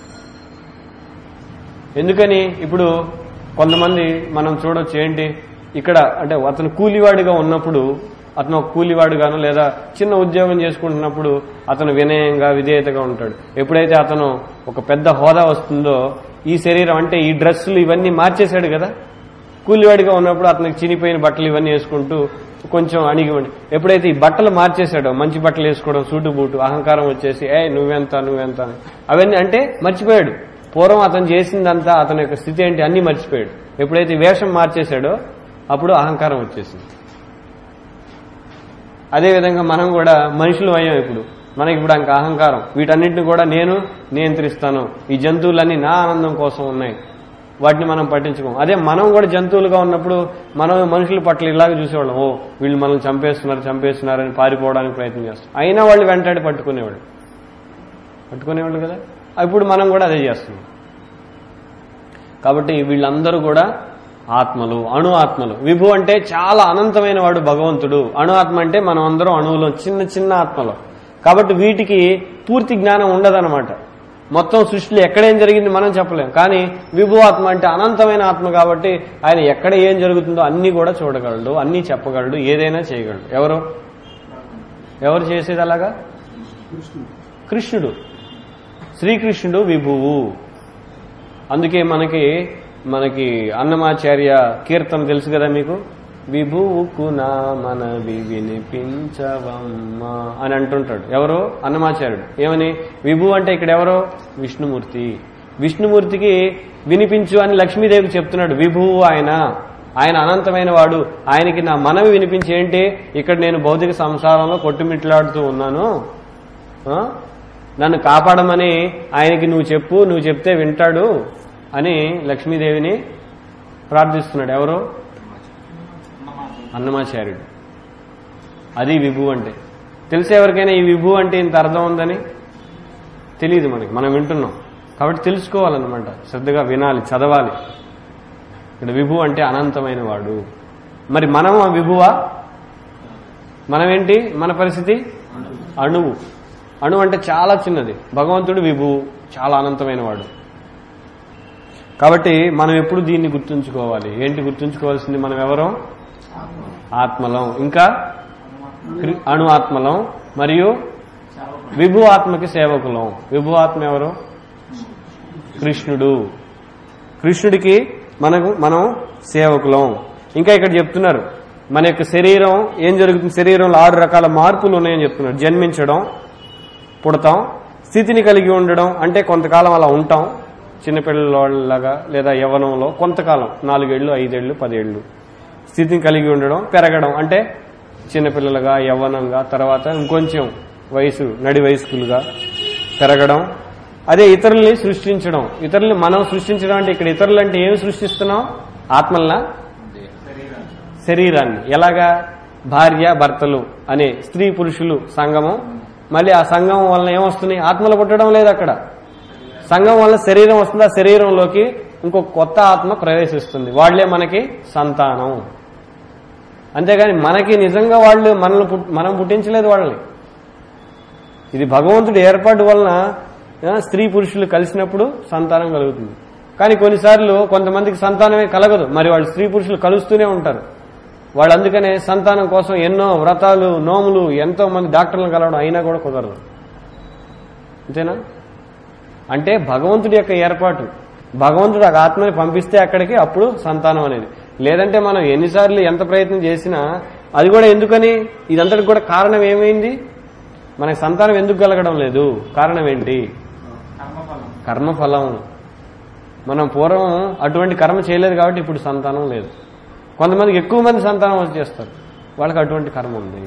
ఎందుకని ఇప్పుడు కొంతమంది మనం చూడొచ్చు ఏంటి ఇక్కడ అంటే అతను కూలివాడిగా ఉన్నప్పుడు అతను ఒక కూలివాడుగాను లేదా చిన్న ఉద్యోగం చేసుకుంటున్నప్పుడు అతను వినయంగా విధేయతగా ఉంటాడు ఎప్పుడైతే అతను ఒక పెద్ద హోదా వస్తుందో ఈ శరీరం అంటే ఈ డ్రెస్సులు ఇవన్నీ మార్చేశాడు కదా కూలివాడిగా ఉన్నప్పుడు అతనికి చినిపోయిన బట్టలు ఇవన్నీ వేసుకుంటూ కొంచెం అణిగివండి ఎప్పుడైతే ఈ బట్టలు మార్చేశాడో మంచి బట్టలు వేసుకోవడం సూటు బూటు అహంకారం వచ్చేసి ఏ నువ్వెంత నువ్వెంత అని అవన్నీ అంటే మర్చిపోయాడు పూర్వం అతను చేసిందంతా అతని యొక్క స్థితి ఏంటి అన్నీ మర్చిపోయాడు ఎప్పుడైతే వేషం మార్చేశాడో అప్పుడు అహంకారం వచ్చేసింది అదేవిధంగా మనం కూడా మనుషులు అయ్యాం ఇప్పుడు మనకి ఇప్పుడు ఇంకా అహంకారం వీటన్నిటిని కూడా నేను నియంత్రిస్తాను ఈ జంతువులన్నీ నా ఆనందం కోసం ఉన్నాయి వాటిని మనం పట్టించుకోం అదే మనం కూడా జంతువులుగా ఉన్నప్పుడు మనం మనుషుల పట్ల ఇలాగ చూసేవాళ్ళం ఓ వీళ్ళు మనల్ని చంపేస్తున్నారు చంపేస్తున్నారు అని పారిపోవడానికి ప్రయత్నం చేస్తాం అయినా వాళ్ళు వెంటాడి పట్టుకునేవాడు పట్టుకునేవాళ్ళు కదా ఇప్పుడు మనం కూడా అదే చేస్తున్నాం కాబట్టి వీళ్ళందరూ కూడా ఆత్మలు అణు ఆత్మలు విభు అంటే చాలా అనంతమైన వాడు భగవంతుడు అణు ఆత్మ అంటే మనం అందరం అణువులో చిన్న చిన్న ఆత్మలో కాబట్టి వీటికి పూర్తి జ్ఞానం ఉండదన్నమాట మొత్తం సృష్టిలో ఎక్కడేం జరిగింది మనం చెప్పలేం కానీ విభు ఆత్మ అంటే అనంతమైన ఆత్మ కాబట్టి ఆయన ఎక్కడ ఏం జరుగుతుందో అన్ని కూడా చూడగలడు అన్ని చెప్పగలడు ఏదైనా చేయగలడు ఎవరు ఎవరు చేసేది అలాగా కృష్ణుడు కృష్ణుడు శ్రీకృష్ణుడు విభువు అందుకే మనకి మనకి అన్నమాచార్య కీర్తన తెలుసు కదా మీకు విభువుకు నా మనవి వినిపించవమ్మా అని అంటుంటాడు ఎవరు అన్నమాచార్యుడు ఏమని విభు అంటే ఇక్కడ ఎవరు విష్ణుమూర్తి విష్ణుమూర్తికి వినిపించు అని లక్ష్మీదేవికి చెప్తున్నాడు విభువు ఆయన ఆయన అనంతమైన వాడు ఆయనకి నా మనవి వినిపించి ఏంటి ఇక్కడ నేను భౌతిక సంసారంలో కొట్టుమిట్లాడుతూ ఉన్నాను ఆ? నన్ను కాపాడమని ఆయనకి నువ్వు చెప్పు నువ్వు చెప్తే వింటాడు అని లక్ష్మీదేవిని ప్రార్థిస్తున్నాడు ఎవరు అన్నమాచార్యుడు అది విభు అంటే తెలిసే ఎవరికైనా ఈ విభు అంటే ఇంత అర్థం ఉందని తెలియదు మనకి మనం వింటున్నాం కాబట్టి తెలుసుకోవాలన్నమాట శ్రద్ధగా వినాలి చదవాలి ఇక్కడ విభు అంటే అనంతమైన వాడు మరి మనం ఆ విభువా మనమేంటి మన పరిస్థితి అణువు అణువు అంటే చాలా చిన్నది భగవంతుడు విభువు చాలా అనంతమైన వాడు కాబట్టి మనం ఎప్పుడు దీన్ని గుర్తుంచుకోవాలి ఏంటి గుర్తుంచుకోవాల్సింది మనం ఎవరం ఆత్మలం ఇంకా క్రి- అణు ఆత్మలం మరియు విభు ఆత్మకి సేవకులం విభు ఆత్మ ఎవరు కృష్ణుడు కృష్ణుడికి మనకు మనం సేవకులం ఇంకా ఇక్కడ చెప్తున్నారు మన యొక్క శరీరం ఏం జరుగుతుంది శరీరంలో ఆరు రకాల మార్పులు ఉన్నాయని చెప్తున్నారు జన్మించడం పుడతాం స్థితిని కలిగి ఉండడం అంటే కొంతకాలం అలా ఉంటాం చిన్నపిల్లలాగా లేదా యవ్వనంలో కొంతకాలం నాలుగేళ్లు ఐదేళ్లు పదేళ్లు స్థితిని కలిగి ఉండడం పెరగడం అంటే చిన్నపిల్లలుగా యవ్వనంగా తర్వాత ఇంకొంచెం వయసు నడి వయస్కులుగా పెరగడం అదే ఇతరుల్ని సృష్టించడం ఇతరుల్ని మనం సృష్టించడం అంటే ఇక్కడ ఇతరులు అంటే ఏమి సృష్టిస్తున్నాం ఆత్మల్నా శరీరాన్ని ఎలాగా భార్య భర్తలు అనే స్త్రీ పురుషులు సంగమం మళ్ళీ ఆ సంగమం వలన ఏమొస్తున్నాయి ఆత్మలు పుట్టడం లేదు అక్కడ సంఘం వల్ల శరీరం వస్తుంది ఆ శరీరంలోకి ఇంకో కొత్త ఆత్మ ప్రవేశిస్తుంది వాళ్లే మనకి సంతానం అంతేగాని మనకి నిజంగా వాళ్ళు మనల్ని పుట్- మనం పుట్టించలేదు వాళ్ళని ఇది భగవంతుడి ఏర్పాటు వలన ఆ, స్త్రీ పురుషులు కలిసినప్పుడు సంతానం కలుగుతుంది కానీ కొన్నిసార్లు కొంతమందికి సంతానమే కలగదు మరి వాళ్ళు స్త్రీ పురుషులు కలుస్తూనే ఉంటారు వాళ్ళు అందుకనే సంతానం కోసం ఎన్నో వ్రతాలు నోములు ఎంతో మంది డాక్టర్లను కలవడం అయినా కూడా కుదరదు అంతేనా అంటే భగవంతుడి యొక్క ఏర్పాటు భగవంతుడు ఆ ఆత్మని పంపిస్తే అక్కడికి అప్పుడు సంతానం అనేది లేదంటే మనం ఎన్నిసార్లు ఎంత ప్రయత్నం చేసినా అది కూడా ఎందుకని ఇదంతటికి కూడా కారణం ఏమైంది మనకి సంతానం ఎందుకు కలగడం లేదు కారణం ఏంటి కర్మఫలం మనం పూర్వం అటువంటి కర్మ చేయలేదు కాబట్టి ఇప్పుడు సంతానం లేదు కొంతమందికి ఎక్కువ మంది సంతానం వచ్చేస్తారు వాళ్ళకి అటువంటి కర్మ ఉంది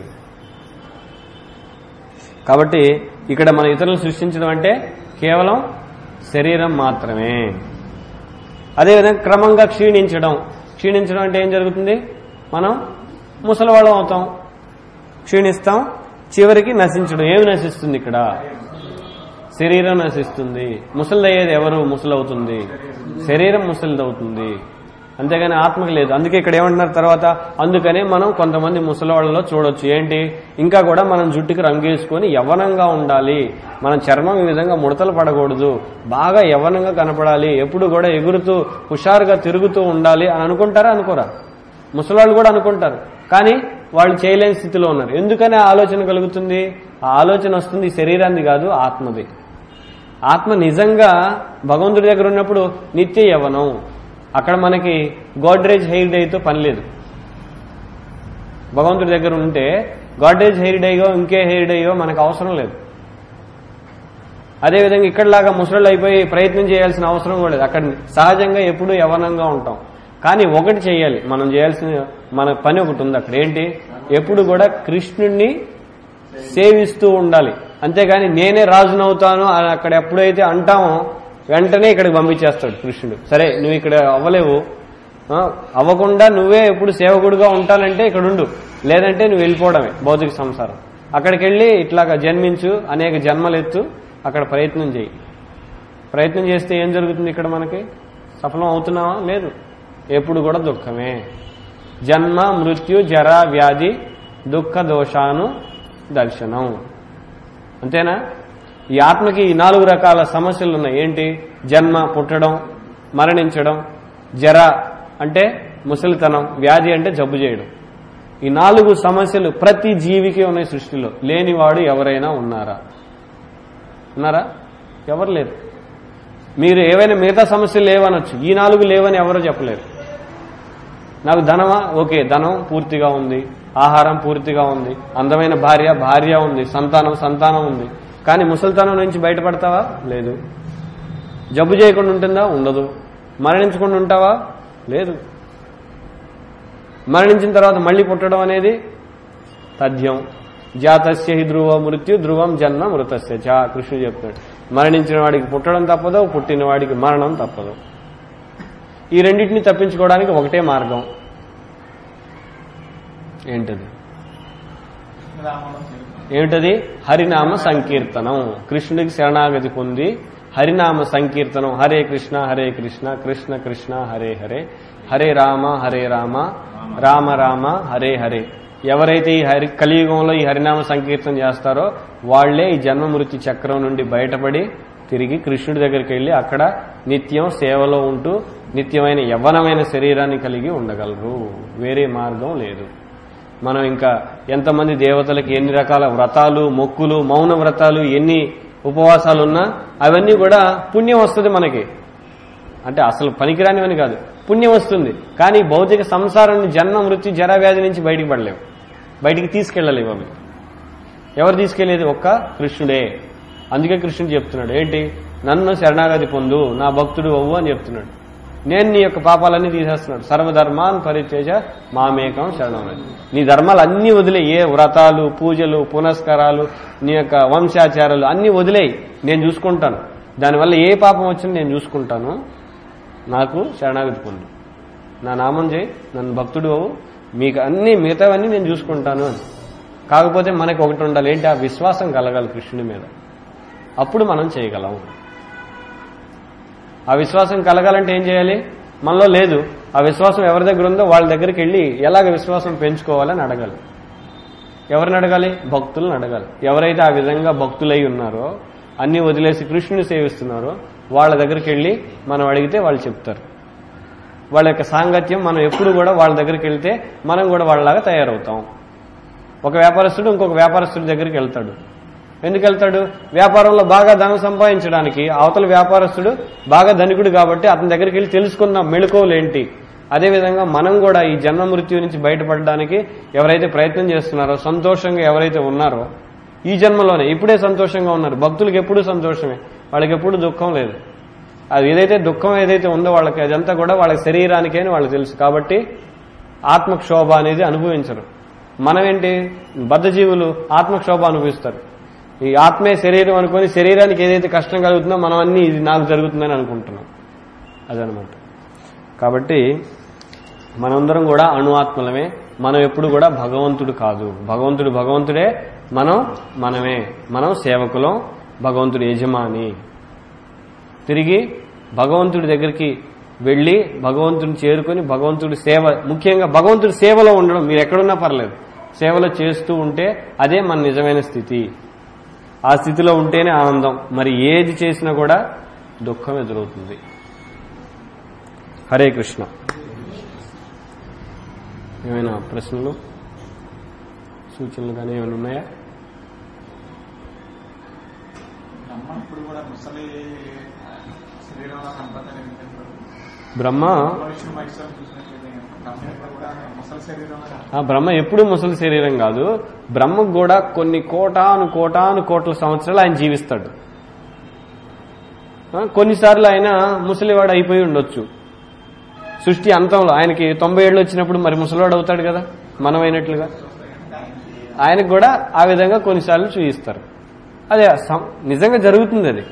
కాబట్టి ఇక్కడ మన ఇతరులను సృష్టించడం అంటే కేవలం శరీరం మాత్రమే అదేవిధంగా క్రమంగా క్షీణించడం క్షీణించడం అంటే ఏం జరుగుతుంది మనం ముసలివాళ్ళం అవుతాం క్షీణిస్తాం చివరికి నశించడం ఏమి నశిస్తుంది ఇక్కడ శరీరం నశిస్తుంది ముసలిదయ్యేది ఎవరు ముసలవుతుంది శరీరం ముసలిదవుతుంది అంతేగాని ఆత్మకి లేదు అందుకే ఇక్కడ ఏమంటున్నారు తర్వాత అందుకనే మనం కొంతమంది ముసలివాళ్ళలో చూడొచ్చు ఏంటి ఇంకా కూడా మనం జుట్టుకి రంగేసుకొని యవ్వనంగా ఉండాలి మన చర్మం ఈ విధంగా ముడతలు పడకూడదు బాగా యవ్వనంగా కనపడాలి ఎప్పుడు కూడా ఎగురుతూ హుషారుగా తిరుగుతూ ఉండాలి అని అనుకుంటారా అనుకోరా ముసలాళ్ళు కూడా అనుకుంటారు కానీ వాళ్ళు చేయలేని స్థితిలో ఉన్నారు ఎందుకని ఆ ఆలోచన కలుగుతుంది ఆ ఆలోచన వస్తుంది ఈ శరీరాన్ని కాదు ఆత్మది ఆత్మ నిజంగా భగవంతుడి దగ్గర ఉన్నప్పుడు నిత్య యవ్వనం అక్కడ మనకి గోడ్రేజ్ హెయిర్ డైతో పని లేదు భగవంతుడి దగ్గర ఉంటే గాడ్రేజ్ హెయిర్ డైయో ఇంకే హెయిర్ డైయో మనకు అవసరం లేదు అదేవిధంగా ఇక్కడలాగా ముసళ్ళు అయిపోయి ప్రయత్నం చేయాల్సిన అవసరం కూడా లేదు అక్కడ సహజంగా ఎప్పుడూ యవనంగా ఉంటాం కానీ ఒకటి చేయాలి మనం చేయాల్సిన మన పని ఒకటి ఉంది అక్కడ ఏంటి ఎప్పుడు కూడా కృష్ణుణ్ణి సేవిస్తూ ఉండాలి అంతేగాని నేనే రాజునవుతాను అని అక్కడ ఎప్పుడైతే అంటామో వెంటనే ఇక్కడికి పంపించేస్తాడు కృష్ణుడు సరే నువ్వు ఇక్కడ అవ్వలేవు ఆ, అవ్వకుండా నువ్వే ఎప్పుడు సేవకుడుగా ఉంటానంటే ఇక్కడ ఉండు లేదంటే నువ్వు వెళ్ళిపోవడమే భౌతిక సంసారం అక్కడికి వెళ్ళి ఇట్లాగా జన్మించు అనేక జన్మలెత్తు అక్కడ ప్రయత్నం చేయి ప్రయత్నం చేస్తే ఏం జరుగుతుంది ఇక్కడ మనకి సఫలం అవుతున్నావా లేదు ఎప్పుడు కూడా దుఃఖమే జన్మ మృత్యు జర వ్యాధి దుఃఖ దోషాను దర్శనం అంతేనా ఈ ఆత్మకి ఈ నాలుగు రకాల సమస్యలు ఉన్నాయి ఏంటి జన్మ పుట్టడం మరణించడం జర అంటే ముసలితనం వ్యాధి అంటే జబ్బు చేయడం ఈ నాలుగు సమస్యలు ప్రతి జీవికి ఉన్నాయి సృష్టిలో లేనివాడు ఎవరైనా ఉన్నారా ఉన్నారా ఎవరు లేరు మీరు ఏవైనా మిగతా సమస్యలు లేవనొచ్చు ఈ నాలుగు లేవని ఎవరో చెప్పలేరు నాకు ధనమా ఓకే ధనం పూర్తిగా ఉంది ఆహారం పూర్తిగా ఉంది అందమైన భార్య భార్య ఉంది సంతానం సంతానం ఉంది కానీ ముసలితనం నుంచి బయటపడతావా లేదు జబ్బు చేయకుండా ఉంటుందా ఉండదు మరణించకుండా ఉంటావా లేదు మరణించిన తర్వాత మళ్ళీ పుట్టడం అనేది తథ్యం జాతస్య హి ధ్రువ మృత్యు ధ్రువం జన్మ మృతస్య చ కృష్ణుడు చెప్తాడు మరణించిన వాడికి పుట్టడం తప్పదు పుట్టిన వాడికి మరణం తప్పదు ఈ రెండింటిని తప్పించుకోవడానికి ఒకటే మార్గం ఏంటది ఏమిటది హరినామ సంకీర్తనం కృష్ణుడికి శరణాగతి పొంది హరినామ సంకీర్తనం హరే కృష్ణ హరే కృష్ణ కృష్ణ కృష్ణ హరే హరే హరే రామ హరే రామ రామ రామ హరే హరే ఎవరైతే ఈ హరి కలియుగంలో ఈ హరినామ సంకీర్తన చేస్తారో వాళ్లే ఈ జన్మ మృత్యు చక్రం నుండి బయటపడి తిరిగి కృష్ణుడి దగ్గరికి వెళ్లి అక్కడ నిత్యం సేవలో ఉంటూ నిత్యమైన యవ్వనమైన శరీరాన్ని కలిగి ఉండగలరు వేరే మార్గం లేదు మనం ఇంకా ఎంతమంది దేవతలకి ఎన్ని రకాల వ్రతాలు మొక్కులు మౌన వ్రతాలు ఎన్ని ఉపవాసాలు ఉన్నా అవన్నీ కూడా పుణ్యం వస్తుంది మనకి అంటే అసలు పనికిరానివని కాదు పుణ్యం వస్తుంది కానీ భౌతిక సంసారాన్ని జన్మ మృత్యు జరా వ్యాధి నుంచి బయటికి పడలేవు బయటికి తీసుకెళ్ళలేవు అవి ఎవరు తీసుకెళ్లేది ఒక్క కృష్ణుడే అందుకే కృష్ణుడు చెప్తున్నాడు ఏంటి నన్ను శరణాగతి పొందు నా భక్తుడు అవ్వు అని చెప్తున్నాడు నేను నీ యొక్క పాపాలన్నీ తీసేస్తున్నాడు సర్వధర్మాన్ పరిచేజ మామేకం శరణమని నీ ధర్మాలు అన్ని వదిలే ఏ వ్రతాలు పూజలు పునస్కారాలు నీ యొక్క వంశాచారాలు అన్ని వదిలేయి నేను చూసుకుంటాను దానివల్ల ఏ పాపం వచ్చినా నేను చూసుకుంటాను నాకు శరణాగతి పొందు నా నామం చేయి నన్ను భక్తుడు అవు మీకు అన్ని మిగతావన్నీ నేను చూసుకుంటాను అని కాకపోతే మనకి ఒకటి ఉండాలి ఏంటి ఆ విశ్వాసం కలగాలి కృష్ణుడి మీద అప్పుడు మనం చేయగలం ఆ విశ్వాసం కలగాలంటే ఏం చేయాలి మనలో లేదు ఆ విశ్వాసం ఎవరి దగ్గర ఉందో వాళ్ళ దగ్గరికి వెళ్ళి ఎలాగ విశ్వాసం పెంచుకోవాలని అడగాలి ఎవరిని అడగాలి భక్తులను అడగాలి ఎవరైతే ఆ విధంగా భక్తులై ఉన్నారో అన్ని వదిలేసి కృష్ణుని సేవిస్తున్నారో వాళ్ళ దగ్గరికి వెళ్ళి మనం అడిగితే వాళ్ళు చెప్తారు వాళ్ళ యొక్క సాంగత్యం మనం ఎప్పుడు కూడా వాళ్ళ దగ్గరికి వెళ్తే మనం కూడా వాళ్ళలాగా తయారవుతాం ఒక వ్యాపారస్తుడు ఇంకొక వ్యాపారస్తుడి దగ్గరికి వెళ్తాడు ఎందుకు వెళ్తాడు వ్యాపారంలో బాగా ధనం సంపాదించడానికి అవతల వ్యాపారస్తుడు బాగా ధనికుడు కాబట్టి అతని దగ్గరికి వెళ్ళి తెలుసుకున్న మెళుకోలు ఏంటి అదేవిధంగా మనం కూడా ఈ జన్మ మృత్యు నుంచి బయటపడడానికి ఎవరైతే ప్రయత్నం చేస్తున్నారో సంతోషంగా ఎవరైతే ఉన్నారో ఈ జన్మలోనే ఇప్పుడే సంతోషంగా ఉన్నారు భక్తులకు ఎప్పుడూ సంతోషమే వాళ్ళకి ఎప్పుడు దుఃఖం లేదు అది ఏదైతే దుఃఖం ఏదైతే ఉందో వాళ్ళకి అదంతా కూడా వాళ్ళ శరీరానికే అని వాళ్ళకి తెలుసు కాబట్టి ఆత్మక్షోభ అనేది అనుభవించరు మనమేంటి బద్ధజీవులు ఆత్మక్షోభ అనుభవిస్తారు ఈ ఆత్మే శరీరం అనుకొని శరీరానికి ఏదైతే కష్టం కలుగుతుందో మనం అన్ని ఇది నాకు జరుగుతుందని అనుకుంటున్నాం అదనమాట కాబట్టి మనందరం కూడా అణుఆత్మలమే మనం ఎప్పుడు కూడా భగవంతుడు కాదు భగవంతుడు భగవంతుడే మనం మనమే మనం సేవకులం భగవంతుడు యజమాని తిరిగి భగవంతుడి దగ్గరికి వెళ్ళి భగవంతుడిని చేరుకొని భగవంతుడి సేవ ముఖ్యంగా భగవంతుడి సేవలో ఉండడం మీరు ఎక్కడున్నా పర్లేదు సేవలో చేస్తూ ఉంటే అదే మన నిజమైన స్థితి ఆ స్థితిలో ఉంటేనే ఆనందం మరి ఏది చేసినా కూడా దుఃఖం ఎదురవుతుంది హరే కృష్ణ ఏమైనా ప్రశ్నలు సూచనలు కానీ ఏమైనా ఉన్నాయా బ్రహ్మ ఇప్పుడు కూడా ముసలి శరీరంలో కనపడతాను ఎందుకంటారు బ్రహ్మ విష్ణు మహేశ్వరం చూసినట్లయితే బ్రహ్మ ఇప్పుడు కూడా ముసలి శరీరంలో ఆ బ్రహ్మ ఎప్పుడు ముసలి శరీరం కాదు బ్రహ్మకు కూడా కొన్ని కోటాను కోటాను కోట్ల సంవత్సరాలు ఆయన జీవిస్తాడు ఆ, కొన్నిసార్లు ఆయన ముసలివాడు అయిపోయి ఉండొచ్చు సృష్టి అంతంలో ఆయనకి తొంభై ఏళ్ళు వచ్చినప్పుడు మరి ముసలివాడు అవుతాడు కదా మనం అయినట్లుగా ఆయనకు కూడా ఆ విధంగా కొన్నిసార్లు చూయిస్తారు అదే సం- నిజంగా జరుగుతుంది అది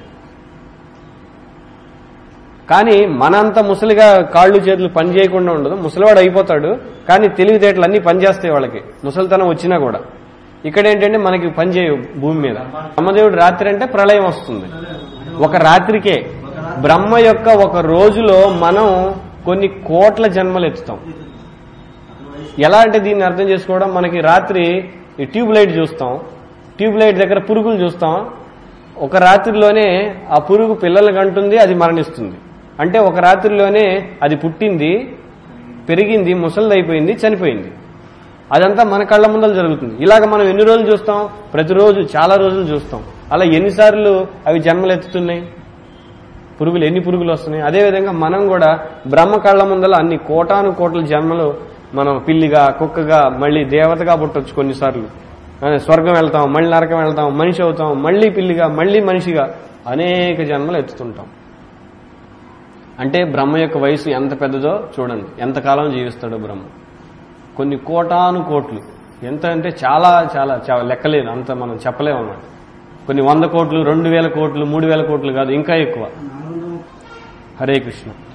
కానీ మనంత ముసలిగా కాళ్ళు చేతులు పని చేయకుండా ఉండదు ముసలివాడు అయిపోతాడు కానీ తెలివితేటలు అన్ని పనిచేస్తాయి వాళ్ళకి ముసలితనం వచ్చినా కూడా ఇక్కడ ఏంటంటే మనకి పని చేయవు భూమి మీద బ్రహ్మదేవుడు రాత్రి అంటే ప్రళయం వస్తుంది ఒక రాత్రికే బ్రహ్మ యొక్క ఒక రోజులో మనం కొన్ని కోట్ల జన్మలు ఎత్తుతాం ఎలా అంటే దీన్ని అర్థం చేసుకోవడం మనకి రాత్రి ఈ ట్యూబ్ లైట్ చూస్తాం ట్యూబ్ లైట్ దగ్గర పురుగులు చూస్తాం ఒక రాత్రిలోనే ఆ పురుగు పిల్లలు కంటుంది అది మరణిస్తుంది అంటే ఒక రాత్రిలోనే అది పుట్టింది పెరిగింది ముసలిదైపోయింది చనిపోయింది అదంతా మన కళ్ళ ముందర జరుగుతుంది ఇలాగ మనం ఎన్ని రోజులు చూస్తాం ప్రతిరోజు చాలా రోజులు చూస్తాం అలా ఎన్నిసార్లు అవి జన్మలు ఎత్తుతున్నాయి పురుగులు ఎన్ని పురుగులు వస్తున్నాయి అదేవిధంగా మనం కూడా బ్రహ్మ కళ్ళ ముందర అన్ని కోటాను కోట్ల జన్మలు మనం పిల్లిగా కుక్కగా మళ్ళీ దేవతగా పుట్టొచ్చు కొన్నిసార్లు ఆ, స్వర్గం వెళ్తాం మళ్ళీ నరకం వెళ్తాం మనిషి అవుతాం మళ్ళీ పిల్లిగా మళ్ళీ మనిషిగా అనేక జన్మలు ఎత్తుతుంటాం అంటే బ్రహ్మ యొక్క వయసు ఎంత పెద్దదో చూడండి ఎంతకాలం జీవిస్తాడో బ్రహ్మ కొన్ని కోటాను కోట్లు ఎంత అంటే చాలా చాలా చాలా లెక్కలేదు అంత మనం చెప్పలేము అన్నమాట కొన్ని వంద కోట్లు రెండు వేల కోట్లు మూడు వేల కోట్లు కాదు ఇంకా ఎక్కువ నాలుగు హరే కృష్ణ